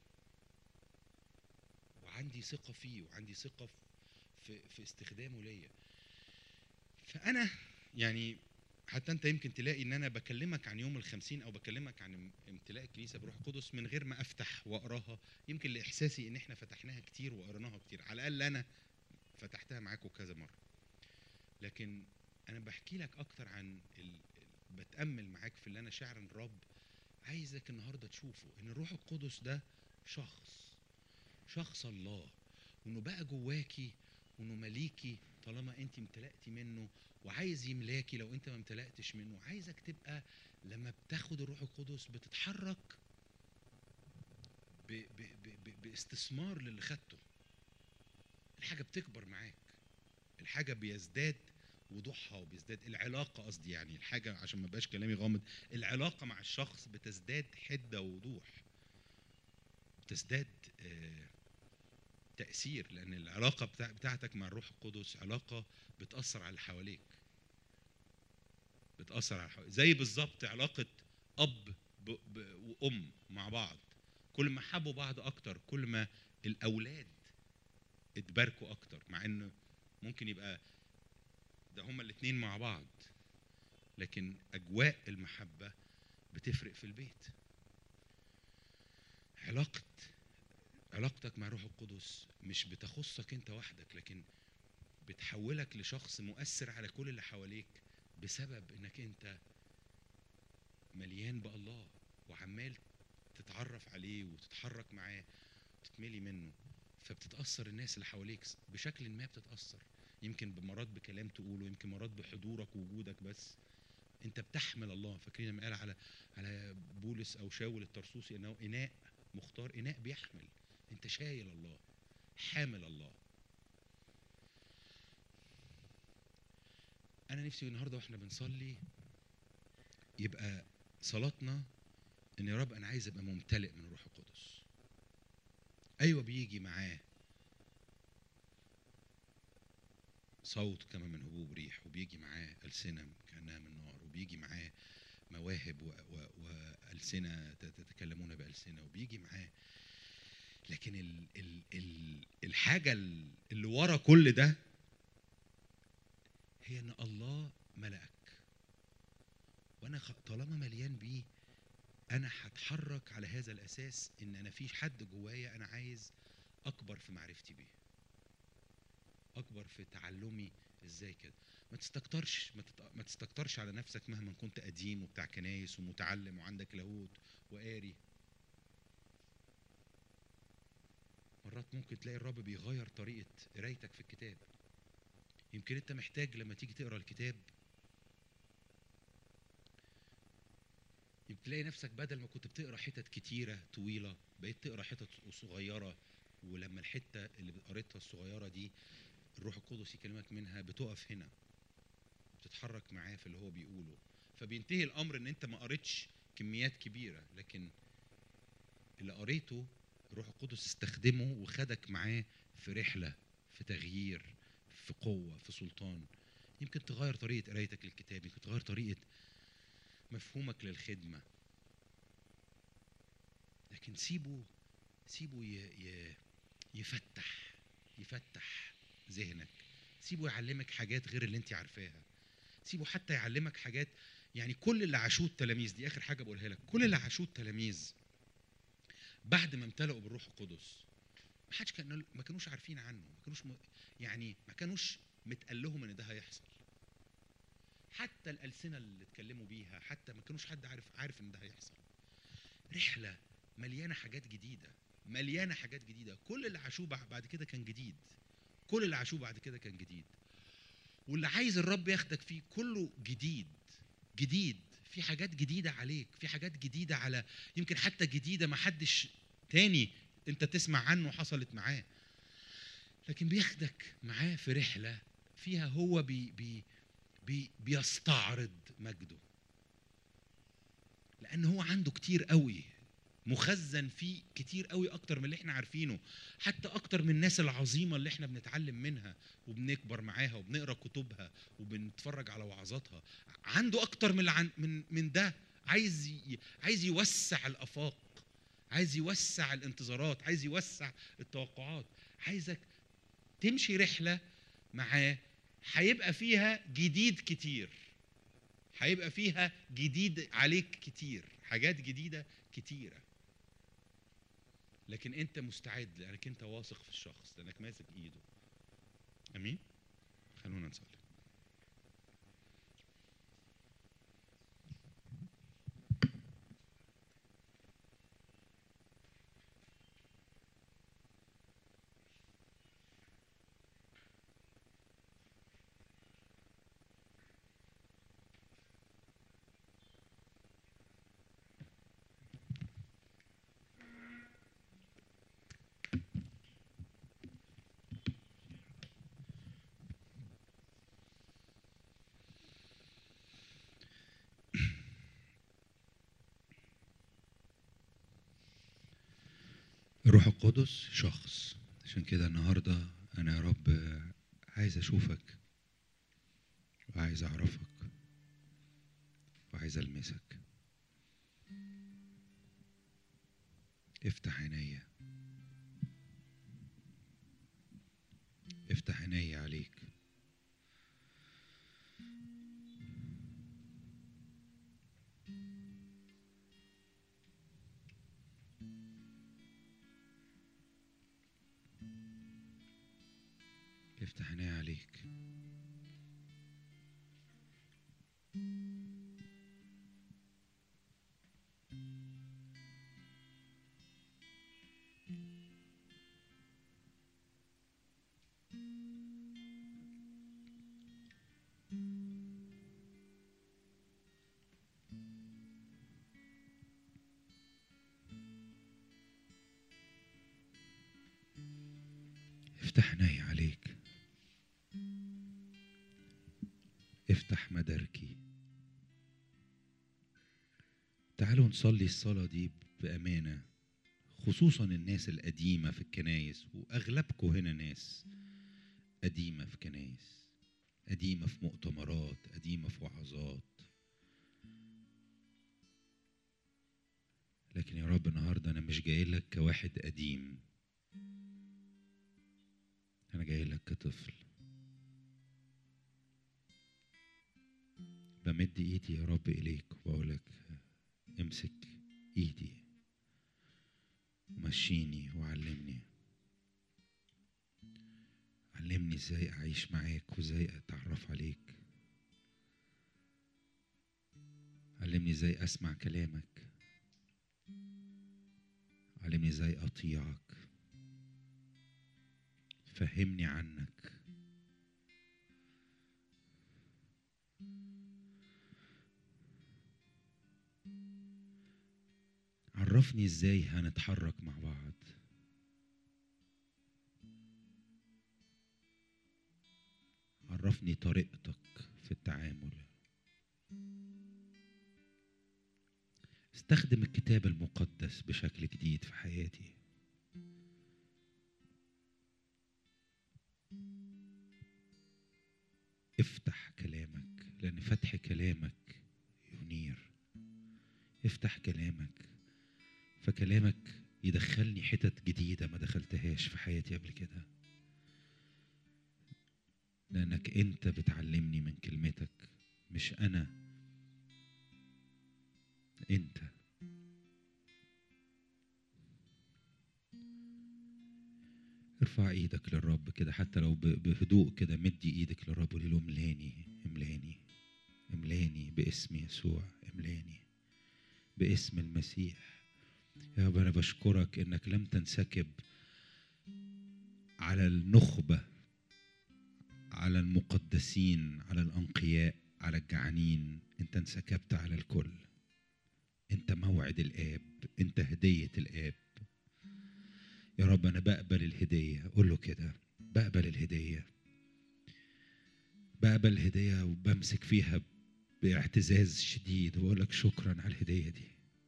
وعندي ثقه فيه وعندي ثقه في في استخدامه ليا فانا يعني حتى انت يمكن تلاقي ان انا بكلمك عن يوم الخمسين او بكلمك عن ام- امتلاء الكنيسه بروح القدس من غير ما افتح واقراها يمكن لاحساسي ان احنا فتحناها كتير وقريناها كتير على الاقل انا فتحتها معاكم كذا مره لكن انا بحكي لك اكتر عن ال... ال- بتامل معاك في اللي انا شاعر ان الرب عايزك النهارده تشوفه ان الروح القدس ده شخص شخص الله وانه بقى جواكي وانه مليكي طالما انت امتلأتي منه وعايز يملاكي لو انت ما امتلأتش منه عايزك تبقى لما بتاخد الروح القدس بتتحرك ب ب ب ب باستثمار للي خدته الحاجة بتكبر معاك الحاجة بيزداد وضوحها وبيزداد العلاقة قصدي يعني الحاجة عشان ما بقاش كلامي غامض العلاقة مع الشخص بتزداد حدة ووضوح بتزداد آه تأثير لأن العلاقة بتاع بتاعتك مع الروح القدس علاقة بتأثر على اللي حواليك بتأثر على حواليك زي بالظبط علاقة أب ب... ب... وأم مع بعض كل ما حبوا بعض أكتر كل ما الأولاد اتباركوا أكتر مع إنه ممكن يبقى ده هما الاتنين مع بعض لكن أجواء المحبة بتفرق في البيت علاقة علاقتك مع روح القدس مش بتخصك انت وحدك لكن بتحولك لشخص مؤثر على كل اللي حواليك بسبب انك انت مليان بالله وعمال تتعرف عليه وتتحرك معاه وتتملي منه فبتتأثر الناس اللي حواليك بشكل ما بتتأثر يمكن بمرات بكلام تقوله يمكن مرات بحضورك ووجودك بس انت بتحمل الله فاكرين لما قال على على بولس او شاول الترسوسي انه اناء مختار اناء بيحمل انت شايل الله حامل الله انا نفسي النهارده واحنا بنصلي يبقى صلاتنا ان يا رب انا عايز ابقى ممتلئ من الروح القدس ايوه بيجي معاه صوت كما من هبوب ريح وبيجي معاه ألسنة كأنها من نار وبيجي معاه مواهب و- و- وألسنة ت- تتكلمون بألسنة وبيجي معاه لكن ال ال ال الحاجة ال- اللي ورا كل ده هي ان الله ملأك وانا خ- طالما مليان بيه انا هتحرك على هذا الاساس ان انا في حد جوايا انا عايز اكبر في معرفتي بيه اكبر في تعلمي ازاي كده ما تستكترش ما, تت... ما تستكترش على نفسك مهما كنت قديم وبتاع كنايس ومتعلم وعندك لاهوت وقاري مرات ممكن تلاقي الرب بيغير طريقة قرايتك في الكتاب يمكن انت محتاج لما تيجي تقرا الكتاب يمكن تلاقي نفسك بدل ما كنت بتقرا حتت كتيرة طويلة بقيت تقرا حتت صغيرة ولما الحتة اللي قريتها الصغيرة دي الروح القدس يكلمك منها بتقف هنا بتتحرك معاه في اللي هو بيقوله فبينتهي الامر ان انت ما قريتش كميات كبيره لكن اللي قريته الروح القدس استخدمه وخدك معاه في رحله في تغيير في قوه في سلطان يمكن تغير طريقه قرايتك للكتاب يمكن تغير طريقه مفهومك للخدمه لكن سيبه سيبه ي... ي... يفتح يفتح ذهنك سيبه يعلمك حاجات غير اللي انت عارفاها سيبه حتى يعلمك حاجات يعني كل اللي عاشوه التلاميذ دي اخر حاجه بقولها لك كل اللي عاشوه التلاميذ بعد ما امتلأوا بالروح القدس ما حدش كان ما كانوش عارفين عنه ما كانوش م... يعني ما كانوش متقال لهم ان ده هيحصل حتى الالسنه اللي اتكلموا بيها حتى ما كانوش حد عارف عارف ان ده هيحصل رحله مليانه حاجات جديده مليانه حاجات جديده كل اللي عاشوه بع- بعد كده كان جديد كل اللي عاشوه بعد كده كان جديد واللي عايز الرب ياخدك فيه كله جديد جديد في حاجات جديده عليك في حاجات جديده على يمكن حتى جديده ما حدش تاني انت تسمع عنه حصلت معاه لكن بياخدك معاه في رحله فيها هو بي بي بي بيستعرض مجده لان هو عنده كتير قوي مخزن فيه كتير قوي اكتر من اللي احنا عارفينه حتى اكتر من الناس العظيمه اللي احنا بنتعلم منها وبنكبر معاها وبنقرا كتبها وبنتفرج على وعظاتها عنده اكتر من اللي عن من من ده عايز ي- عايز يوسع الافاق عايز يوسع الانتظارات عايز يوسع التوقعات عايزك تمشي رحله معاه هيبقى فيها جديد كتير هيبقى فيها جديد عليك كتير حاجات جديده كتيره لكن انت مستعد لانك انت واثق في الشخص لانك ماسك ايده امين خلونا نصلي الروح القدس شخص عشان كده النهارده انا يا رب عايز اشوفك وعايز اعرفك وعايز المسك افتح عينيا افتح عينيا عليك افتح عينيا عليك افتح عينيا عليك افتح مداركي تعالوا نصلي الصلاة دي بأمانة خصوصا الناس القديمة في الكنايس وأغلبكم هنا ناس قديمة في كنايس قديمة في مؤتمرات قديمة في وعظات لكن يا رب النهاردة أنا مش جاي لك كواحد قديم أنا جاي لك كطفل بمد إيدي يا رب إليك وبقول لك امسك إيدي ومشيني وعلمني علمني ازاي اعيش معاك وازاي اتعرف عليك علمني ازاي اسمع كلامك علمني ازاي اطيعك فهمني عنك عرفني ازاي هنتحرك مع بعض عرفني طريقتك في التعامل استخدم الكتاب المقدس بشكل جديد في حياتي افتح كلامك لان فتح كلامك ينير افتح كلامك فكلامك يدخلني حتت جديدة ما دخلتهاش في حياتي قبل كده لأنك أنت بتعلمني من كلمتك مش أنا أنت ارفع ايدك للرب كده حتى لو ب- بهدوء كده مدي ايدك للرب قولي له املاني املاني املاني باسم يسوع املاني باسم المسيح يا رب انا بشكرك انك لم تنسكب على النخبه على المقدسين على الانقياء على الجعانين انت انسكبت على الكل انت موعد الاب انت هديه الاب يا رب انا بقبل الهديه قول له كده بقبل الهديه بقبل الهديه وبمسك فيها باعتزاز شديد وبقول لك شكرا على الهديه دي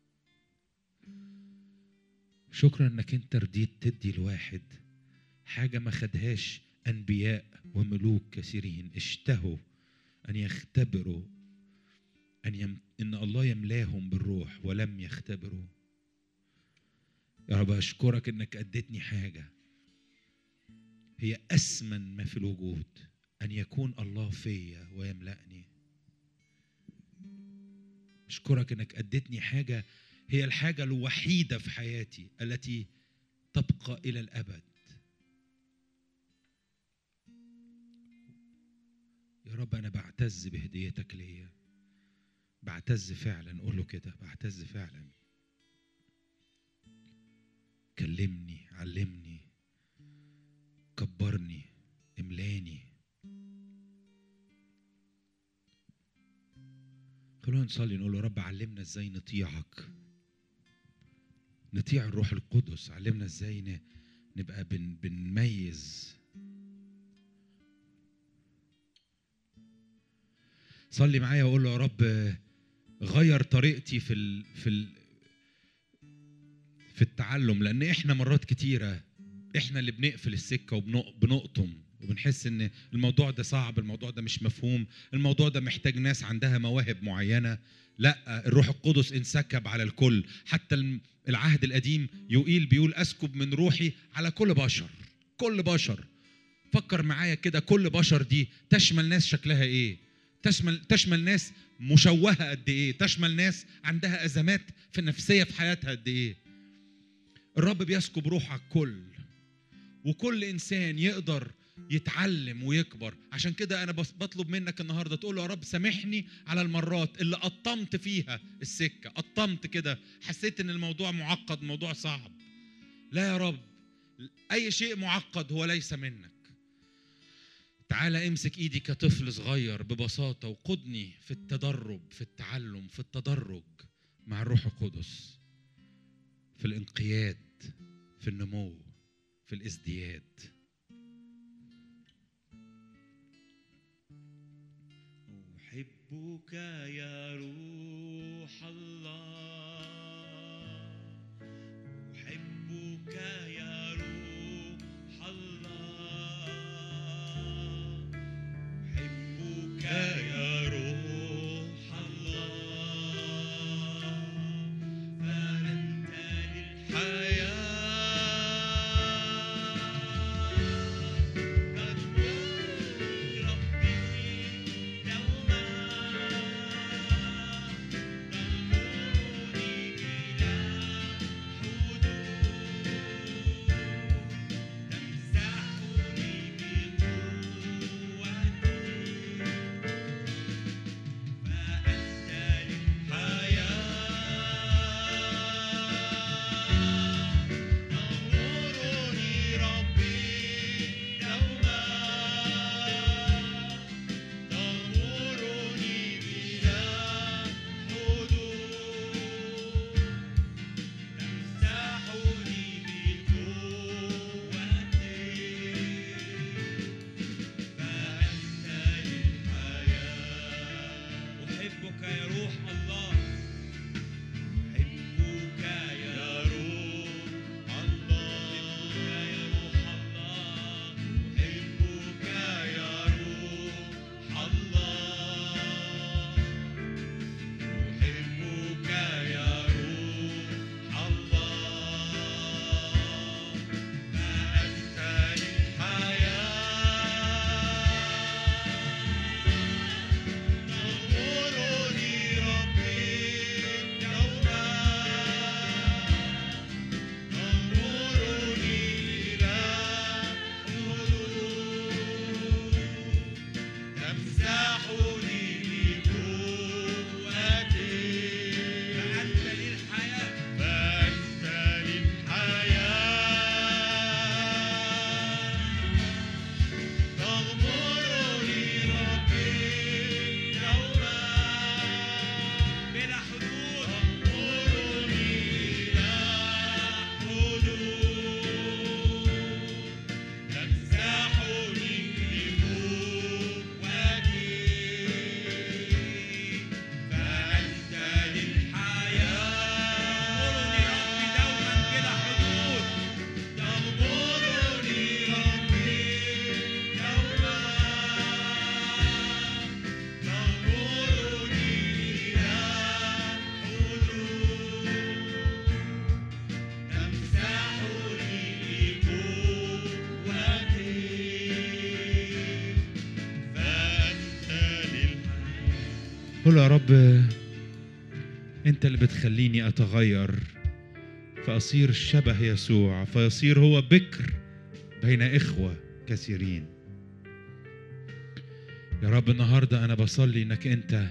شكرا انك انت رضيت تدي الواحد حاجه ما خدهاش انبياء وملوك كثيرين اشتهوا ان يختبروا ان يم... ان الله يملاهم بالروح ولم يختبروا يا رب اشكرك انك اديتني حاجه هي اثمن ما في الوجود ان يكون الله فيا ويملأني اشكرك انك اديتني حاجه هي الحاجه الوحيده في حياتي التي تبقى الى الابد يا رب انا بعتز بهديتك ليا بعتز فعلا قول له كده بعتز فعلا كلمني علمني كبرني املاني خلونا نصلي نقول له رب علمنا ازاي نطيعك نطيع الروح القدس علمنا ازاي ن- نبقى بن بنميز صلي معايا وقول له يا رب غير طريقتي في ال في ال في التعلم لان احنا مرات كتيره احنا اللي بنقفل السكه وبنقطم وبنحس ان الموضوع ده صعب الموضوع ده مش مفهوم الموضوع ده محتاج ناس عندها مواهب معينه لا الروح القدس انسكب على الكل حتى الم- العهد القديم يقيل بيقول اسكب من روحي على كل بشر كل بشر فكر معايا كده كل بشر دي تشمل ناس شكلها ايه تشمل تشمل ناس مشوهه قد ايه تشمل ناس عندها ازمات في النفسيه في حياتها قد ايه الرب بيسكب روح على الكل وكل انسان يقدر يتعلم ويكبر عشان كده انا بس- بطلب منك النهارده تقول له يا رب سامحني على المرات اللي قطمت فيها السكه قطمت كده حسيت ان الموضوع معقد موضوع صعب لا يا رب اي شيء معقد هو ليس منك تعالى امسك ايدي كطفل صغير ببساطه وقدني في التدرب في التعلم في التدرج مع الروح القدس في الانقياد في النمو في الازدياد أحبك يا روح الله أحبك يا روح الله أحبك يا روح الله فأنت للحياة تدعوني ربي دوما تأمرني بلا حدود تمسحني بقوتك فأنت للحياة تأمرني ربي دوما تأمرني بلا حدود تمسحني بقوتك فأنت للحياة أحبك يا روح الله أحبك يا روح الله أحبك يا روح الله أحبك يا روح الله فأنت للحياة تأمرني ربي قول يا رب انت اللي بتخليني اتغير فاصير شبه يسوع فيصير هو بكر بين اخوه كثيرين يا رب النهارده انا بصلي انك انت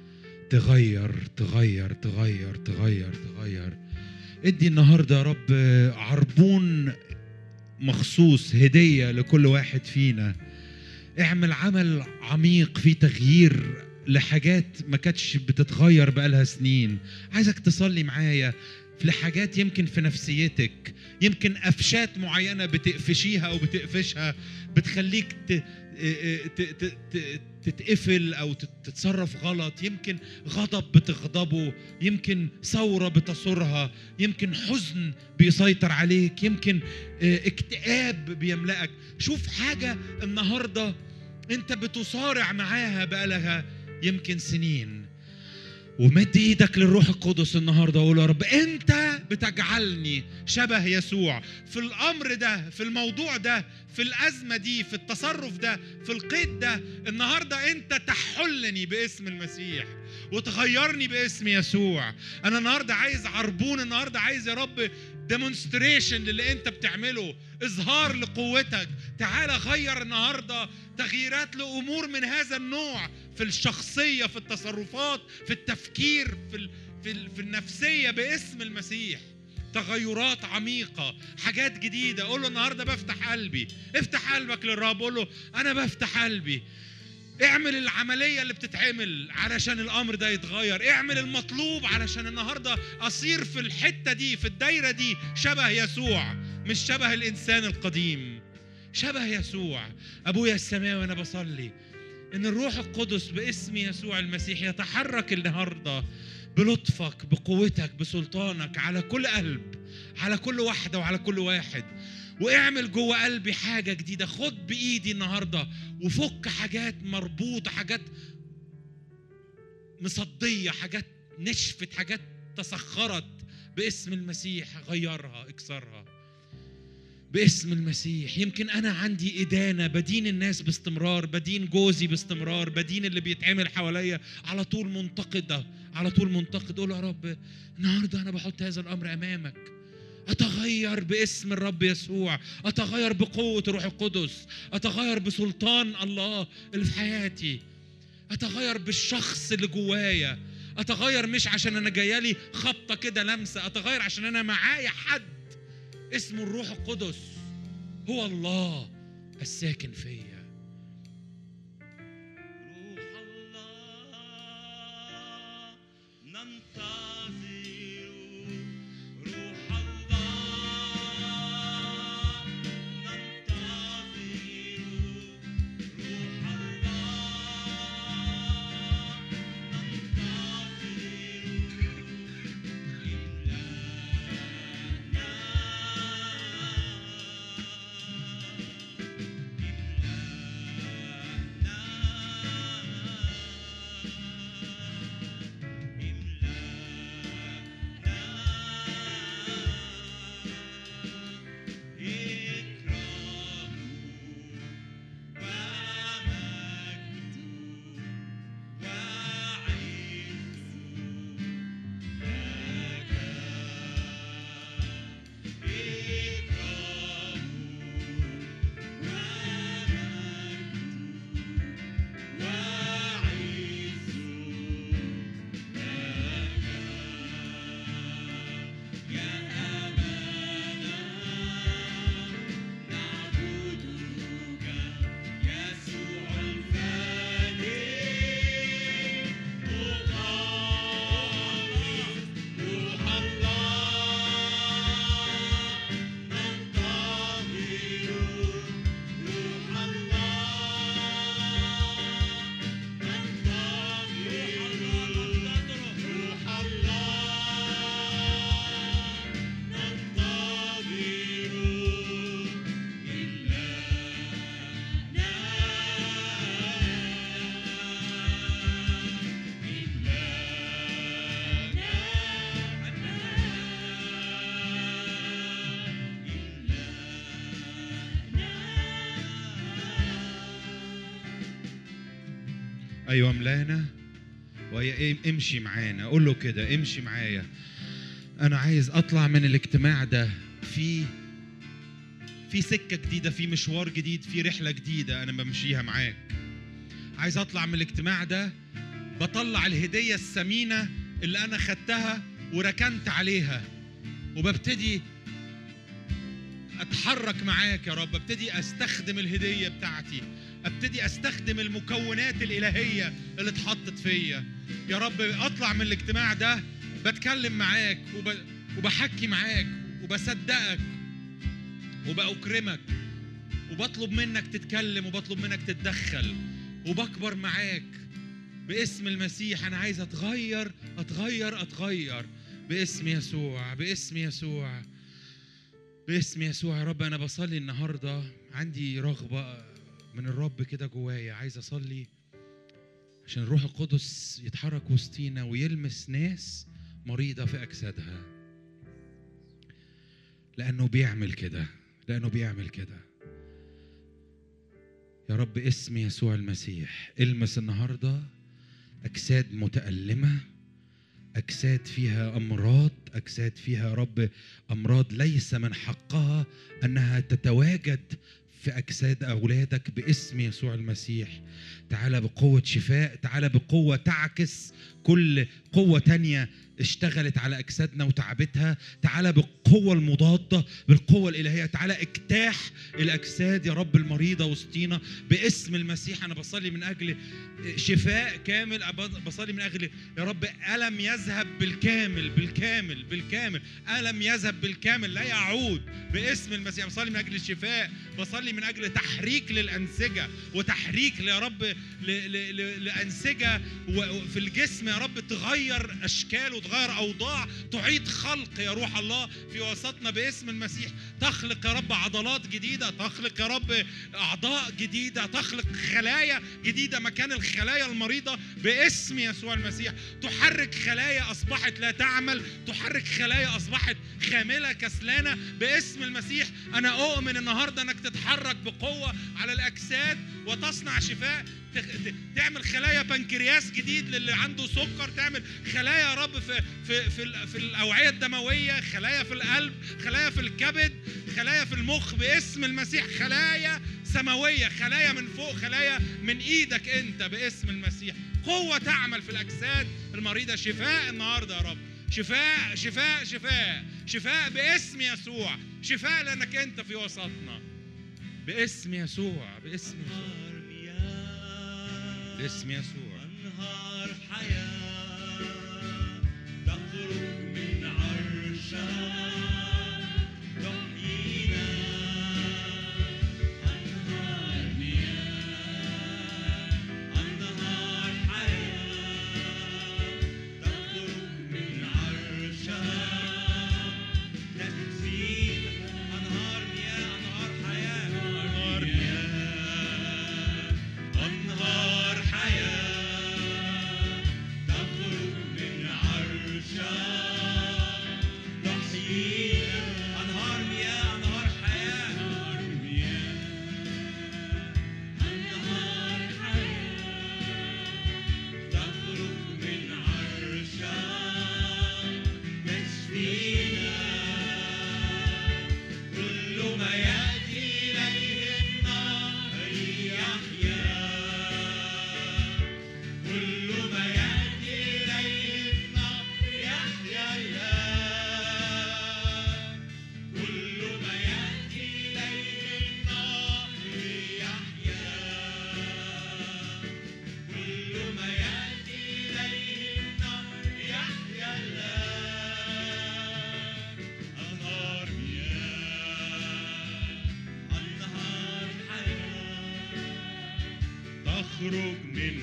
تغير تغير تغير تغير تغير ادي النهارده يا رب عربون مخصوص هديه لكل واحد فينا اعمل عمل عميق فيه تغيير لحاجات ما كانتش بتتغير بقالها سنين عايزك تصلي معايا لحاجات يمكن في نفسيتك يمكن قفشات معينة بتقفشيها أو بتقفشها بتخليك ت... ت... ت... ت... تتقفل أو تت- تتصرف غلط يمكن غضب بتغضبه يمكن ثورة بتصورها يمكن حزن بيسيطر عليك يمكن آه، اكتئاب بيملأك شوف حاجة النهاردة انت بتصارع معاها بقالها يمكن سنين ومد ايدك للروح القدس النهارده وقول يا رب انت بتجعلني شبه يسوع في الامر ده في الموضوع ده في الازمه دي في التصرف ده في القيد ده النهارده انت تحلني باسم المسيح وتغيرني باسم يسوع انا النهارده عايز عربون النهارده عايز يا رب ديمونستريشن للي انت بتعمله اظهار لقوتك تعال غير النهارده تغييرات لامور من هذا النوع في الشخصيه في التصرفات في التفكير في ال- في ال- في النفسيه باسم المسيح تغيرات عميقة حاجات جديدة قول له النهاردة بفتح قلبي افتح قلبك للرب قول له أنا بفتح قلبي اعمل العملية اللي بتتعمل علشان الأمر ده يتغير اعمل المطلوب علشان النهاردة أصير في الحتة دي في الدايرة دي شبه يسوع مش شبه الإنسان القديم شبه يسوع أبويا السماوي أنا بصلي إن الروح القدس باسم يسوع المسيح يتحرك النهاردة بلطفك بقوتك بسلطانك على كل قلب على كل واحدة وعلى كل واحد واعمل جوه قلبي حاجة جديدة خد بإيدي النهاردة وفك حاجات مربوطة حاجات مصدية حاجات نشفت حاجات تسخرت باسم المسيح غيرها اكسرها باسم المسيح يمكن انا عندي ادانه بدين الناس باستمرار بدين جوزي باستمرار بدين اللي بيتعمل حواليا على طول منتقده على طول منتقد قول يا رب النهارده انا بحط هذا الامر امامك اتغير باسم الرب يسوع اتغير بقوه الروح القدس اتغير بسلطان الله اللي في حياتي اتغير بالشخص اللي جوايا اتغير مش عشان انا جايالي خبطه كده لمسه اتغير عشان انا معايا حد اسمه الروح القدس هو الله الساكن فيا روح الله ننتظر روح الله ننتظر روح الله ايوه املانا وهي إيه امشي معانا قول له كده امشي معايا انا عايز اطلع من الاجتماع ده في في سكه جديده في مشوار جديد في رحله جديده انا بمشيها معاك عايز اطلع من الاجتماع ده بطلع الهديه الثمينه اللي انا خدتها وركنت عليها وببتدي اتحرك معاك يا رب ابتدي استخدم الهديه بتاعتي ابتدي استخدم المكونات الالهيه اللي اتحطت فيا يا رب اطلع من الاجتماع ده بتكلم معاك وب... وبحكي معاك وبصدقك وبأكرمك وبطلب منك تتكلم وبطلب منك تتدخل وبكبر معاك باسم المسيح انا عايز اتغير اتغير اتغير باسم يسوع باسم يسوع باسم يسوع يا رب انا بصلي النهارده عندي رغبه من الرب كده جوايا عايز اصلي عشان الروح القدس يتحرك وسطينا ويلمس ناس مريضه في اجسادها لانه بيعمل كده لانه بيعمل كده يا رب اسم يسوع المسيح المس النهارده اجساد متالمه اجساد فيها امراض اجساد فيها يا رب امراض ليس من حقها انها تتواجد في اجساد اولادك باسم يسوع المسيح تعالى بقوه شفاء تعالى بقوه تعكس كل قوه تانية اشتغلت على اجسادنا وتعبتها تعالى بالقوه المضاده بالقوه الالهيه تعالى اجتاح الاجساد يا رب المريضه وسطينا باسم المسيح انا بصلي من اجل شفاء كامل بصلي من اجل يا رب الم يذهب بالكامل بالكامل بالكامل الم يذهب بالكامل لا يعود باسم المسيح بصلي من اجل الشفاء بصلي من اجل تحريك للانسجه وتحريك يا رب ل- ل- ل- لانسجه و- في الجسم يا رب تغير اشكال وتغير اوضاع تعيد خلق يا روح الله في وسطنا باسم المسيح تخلق يا رب عضلات جديده تخلق يا رب اعضاء جديده تخلق خلايا جديده مكان الخلايا المريضه باسم يسوع المسيح تحرك خلايا اصبحت لا تعمل تحرك خلايا اصبحت خامله كسلانه باسم المسيح انا اؤمن النهارده انك تتحرك بقوه على الاجساد وتصنع شفاء تخ- ت- تعمل خلايا بنكرياس جديد للي عنده سكر تعمل خلايا يا رب في في في, ال- في الاوعيه الدمويه خلايا في القلب خلايا في الكبد خلايا في المخ باسم المسيح خلايا سماويه خلايا من فوق خلايا من ايدك انت باسم المسيح قوه تعمل في الاجساد المريضه شفاء النهارده يا رب شفاء شفاء شفاء شفاء باسم يسوع شفاء لانك انت في وسطنا باسم يسوع باسم يسوع أنهار مياه باسم يسوع أنهار حياة تخرج من عرشك تحيينا أنهار مياه أنهار حياة تخرج من عرشك تكفينا أنهار مياه أنهار حياة أنهار مياه أنهار حياة تخرج من عرشك تحيينا أنهار مياه أنهار حياة أنهار مياه أنهار حياة تخرج من عرشك تشفينا كل ما يأتي إليه النار يحيا كل ما يأتي إليه النار يحيا الآن كل ما يأتي إليه النار يحيا كل ما يأتي إليه النار يحيا الآن أنهار مياه أنهار حياة تخرج من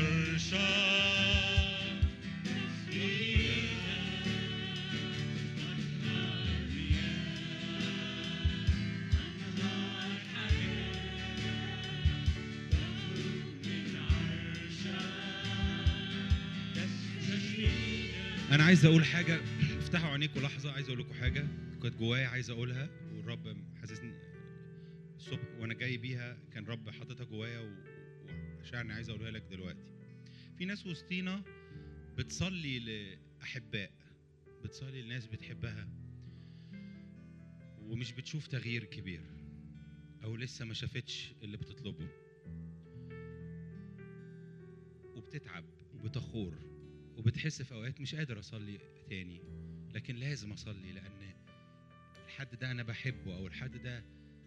عرشك تسقينا أنهار مياه أنهار حياة تخرج من عرشك تشفينا انا عايز اقول حاجه افتحوا عينيكم لحظه عايز اقول لكم حاجه كانت جوايا عايز اقولها والرب حاسسني الصبح وانا جاي بيها كان رب حاططها جوايا و- وشعني عايز اقولها لك دلوقتي في ناس وسطينا بتصلي لاحباء بتصلي لناس بتحبها ومش بتشوف تغيير كبير او لسه ما شافتش اللي بتطلبه وبتتعب وبتخور وبتحس في اوقات مش قادر اصلي تاني لكن لازم اصلي لان الحد ده انا بحبه او الحد ده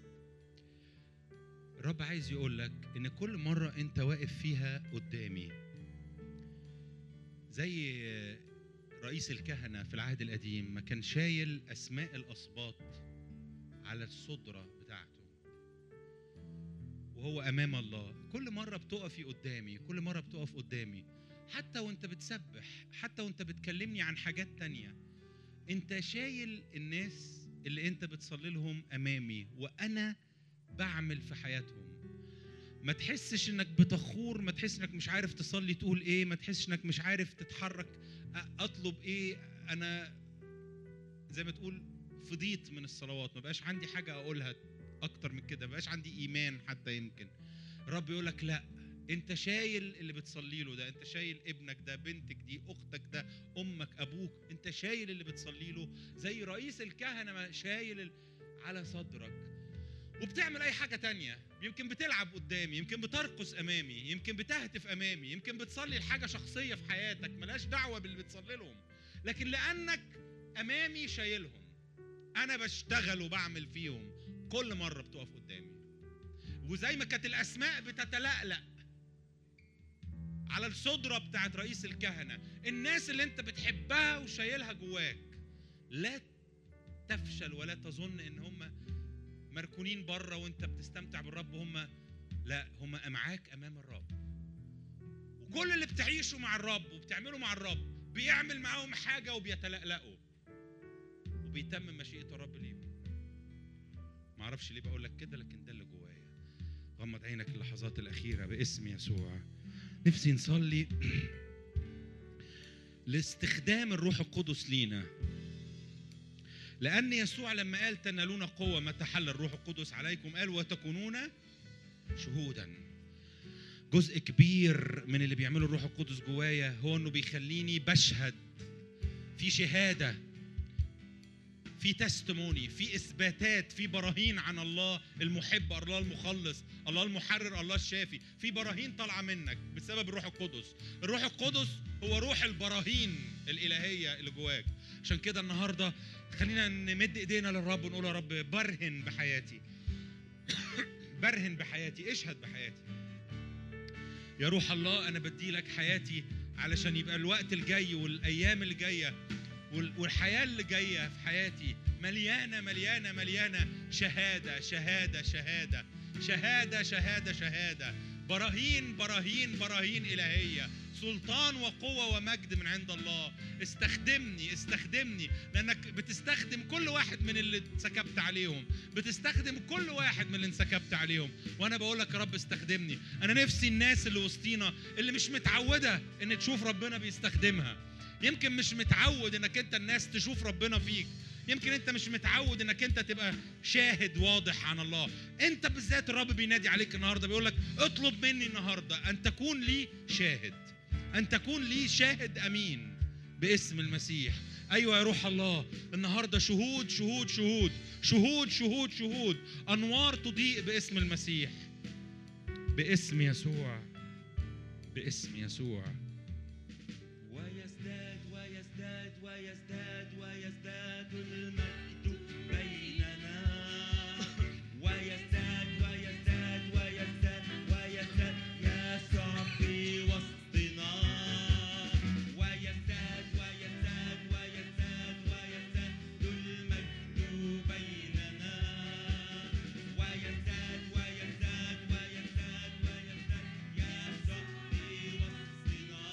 الرب عايز يقول لك ان كل مره انت واقف فيها قدامي زي رئيس الكهنه في العهد القديم ما كان شايل اسماء الاسباط على الصدره بتاعته وهو امام الله كل مره بتقفي قدامي كل مره بتقف قدامي حتى وانت بتسبح حتى وانت بتكلمني عن حاجات تانية انت شايل الناس اللي انت بتصلي لهم امامي وانا بعمل في حياتهم ما تحسش انك بتخور ما تحسش انك مش عارف تصلي تقول ايه ما تحسش انك مش عارف تتحرك أ- اطلب ايه انا زي ما تقول فضيت من الصلوات ما بقاش عندي حاجه اقولها اكتر من كده ما بقاش عندي ايمان حتى يمكن الرب يقول لك لا انت شايل اللي بتصلي له ده انت شايل ابنك ده بنتك دي اختك ده امك ابوك انت شايل اللي بتصلي له زي رئيس الكهنه ما شايل ال- على صدرك وبتعمل اي حاجه تانية يمكن بتلعب قدامي يمكن بترقص امامي يمكن بتهتف امامي يمكن بتصلي لحاجه شخصيه في حياتك ملهاش دعوه باللي بتصلي لهم لكن لانك امامي شايلهم انا بشتغل وبعمل فيهم كل مره بتقف قدامي وزي ما كانت الاسماء بتتلألأ على الصدرة بتاعت رئيس الكهنة الناس اللي انت بتحبها وشايلها جواك لا تفشل ولا تظن ان هم مركونين بره وانت بتستمتع بالرب هم لا هم معاك امام الرب وكل اللي بتعيشه مع الرب وبتعمله مع الرب بيعمل معاهم حاجه وبيتلألأوا وبيتمم مشيئه الرب ليهم معرفش ليه بقول لك كده لكن ده اللي جوايا غمض عينك اللحظات الاخيره باسم يسوع نفسي نصلي لاستخدام الروح القدس لينا لأن يسوع لما قال تنالون قوة متى حل الروح القدس عليكم قال وتكونون شهودا جزء كبير من اللي بيعمله الروح القدس جوايا هو انه بيخليني بشهد في شهادة في تستموني في اثباتات في براهين عن الله المحب الله المخلص الله المحرر الله الشافي في براهين طالعه منك بسبب الروح القدس الروح القدس هو روح البراهين الالهيه اللي جواك عشان كده النهارده خلينا نمد ايدينا للرب ونقول يا رب برهن بحياتي برهن بحياتي اشهد بحياتي يا روح الله انا بدي لك حياتي علشان يبقى الوقت الجاي والايام اللي جايه وال- والحياه اللي جايه في حياتي مليانه مليانه مليانه شهاده شهاده شهاده شهاده شهاده شهاده براهين براهين براهين الهيه سلطان وقوه ومجد من عند الله استخدمني استخدمني لانك بتستخدم كل واحد من اللي اتسكبت عليهم بتستخدم كل واحد من اللي انسكبت عليهم وانا بقول لك يا رب استخدمني انا نفسي الناس اللي وسطينا اللي مش متعوده ان تشوف ربنا بيستخدمها يمكن مش متعود انك انت الناس تشوف ربنا فيك يمكن انت مش متعود انك انت تبقى شاهد واضح عن الله انت بالذات الرب بينادي عليك النهارده بيقول لك اطلب مني النهارده ان تكون لي شاهد ان تكون لي شاهد امين باسم المسيح ايوه يا روح الله النهارده شهود شهود شهود شهود شهود شهود انوار تضيء باسم المسيح باسم يسوع باسم يسوع ويزداد ويزداد ويزداد ويزداد المجد بيننا ويزداد ويزداد ويزداد ويزداد يسوع في وسطنا ويزداد ويزداد ويزداد ويزداد المجد بيننا ويزداد ويزداد ويزداد ويزداد يسوع في وسطنا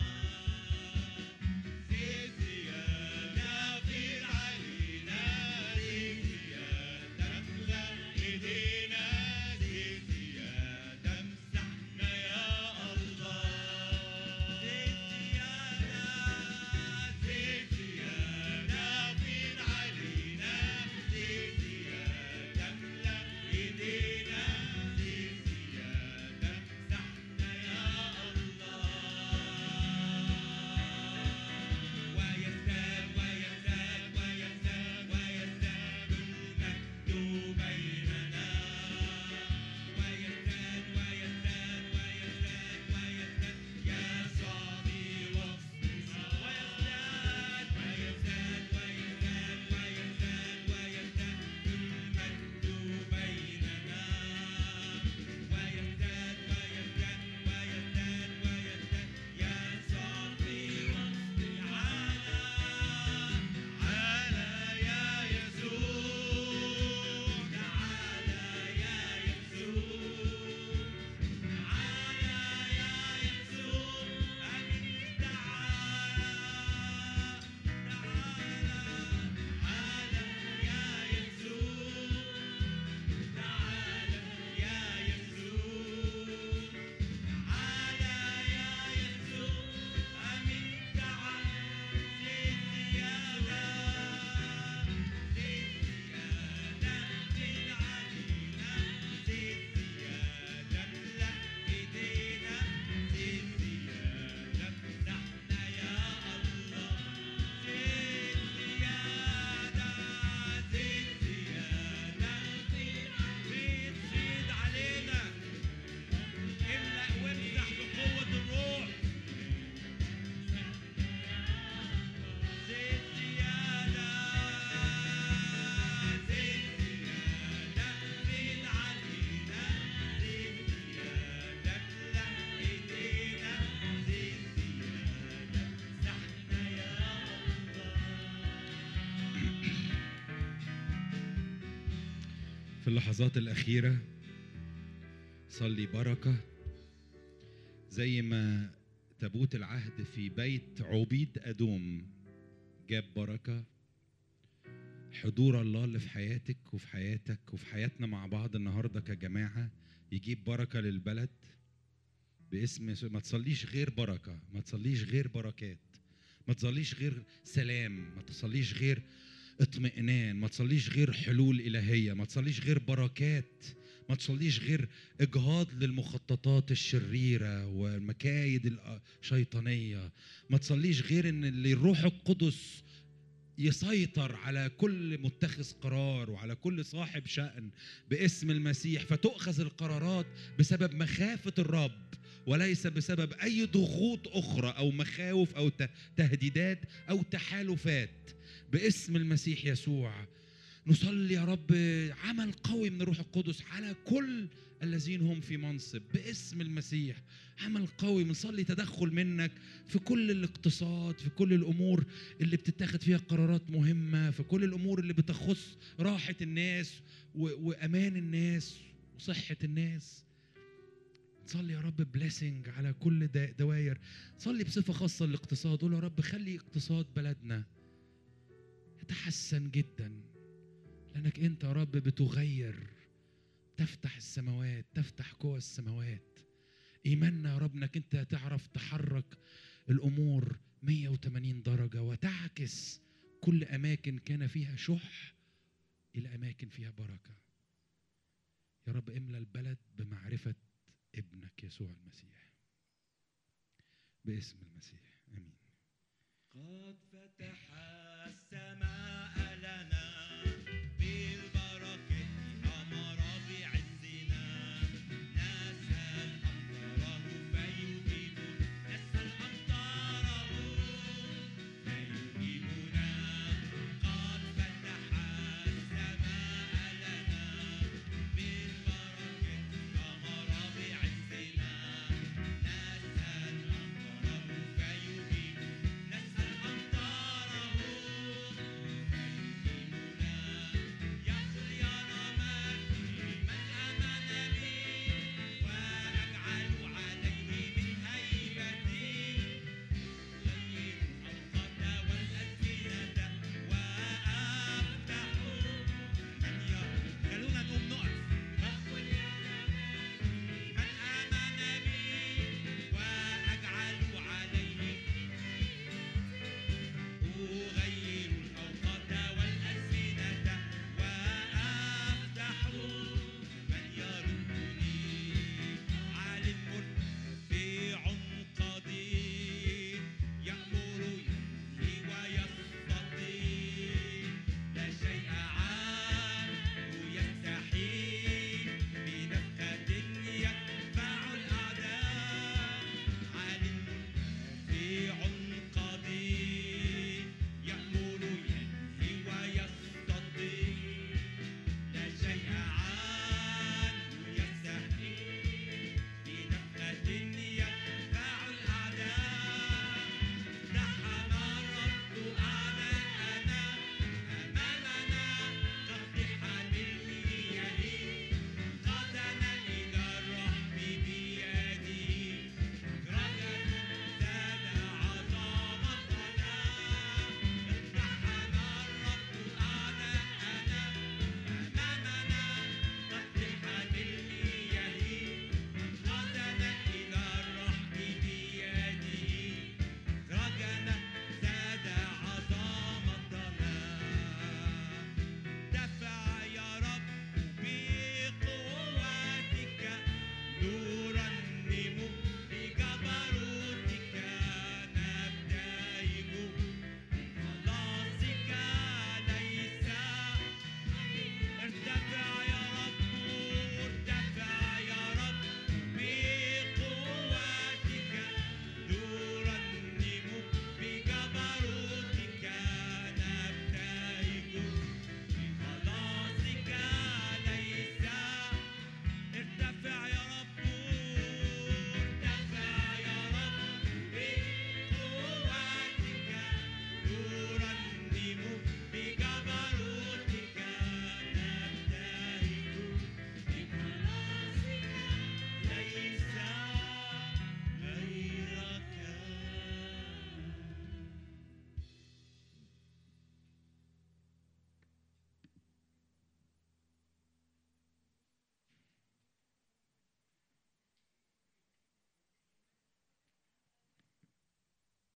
في اللحظات الأخيرة صلي بركة زي ما تابوت العهد في بيت عبيد أدوم جاب بركة حضور الله اللي في حياتك وفي حياتك وفي حياتنا مع بعض النهارده كجماعة يجيب بركة للبلد باسم يسوع ما تصليش غير بركة ما تصليش غير بركات ما تصليش غير سلام ما تصليش غير اطمئنان ما تصليش غير حلول إلهية ما تصليش غير بركات ما تصليش غير إجهاض للمخططات الشريرة والمكايد الشيطانية ما تصليش غير إن اللي الروح القدس يسيطر على كل متخذ قرار وعلى كل صاحب شأن باسم المسيح فتؤخذ القرارات بسبب مخافة الرب وليس بسبب أي ضغوط أخرى أو مخاوف أو ت- تهديدات أو تحالفات باسم المسيح يسوع نصلي يا رب عمل قوي من الروح القدس على كل الذين هم في منصب باسم المسيح عمل قوي بنصلي تدخل منك في كل الاقتصاد في كل الامور اللي بتتاخد فيها قرارات مهمه في كل الامور اللي بتخص راحه الناس و- وامان الناس وصحه الناس نصلي يا رب بليسنج على كل دا- دواير صلي بصفه خاصه الاقتصاد قول يا رب خلي اقتصاد بلدنا يتحسن جدا لانك انت يا رب بتغير تفتح السماوات تفتح قوى السماوات ايماننا يا رب انك انت تعرف تحرك الامور 180 درجه وتعكس كل اماكن كان فيها شح الى اماكن فيها بركه يا رب املى البلد بمعرفه ابنك يسوع المسيح باسم المسيح امين قد فتح السماء لنا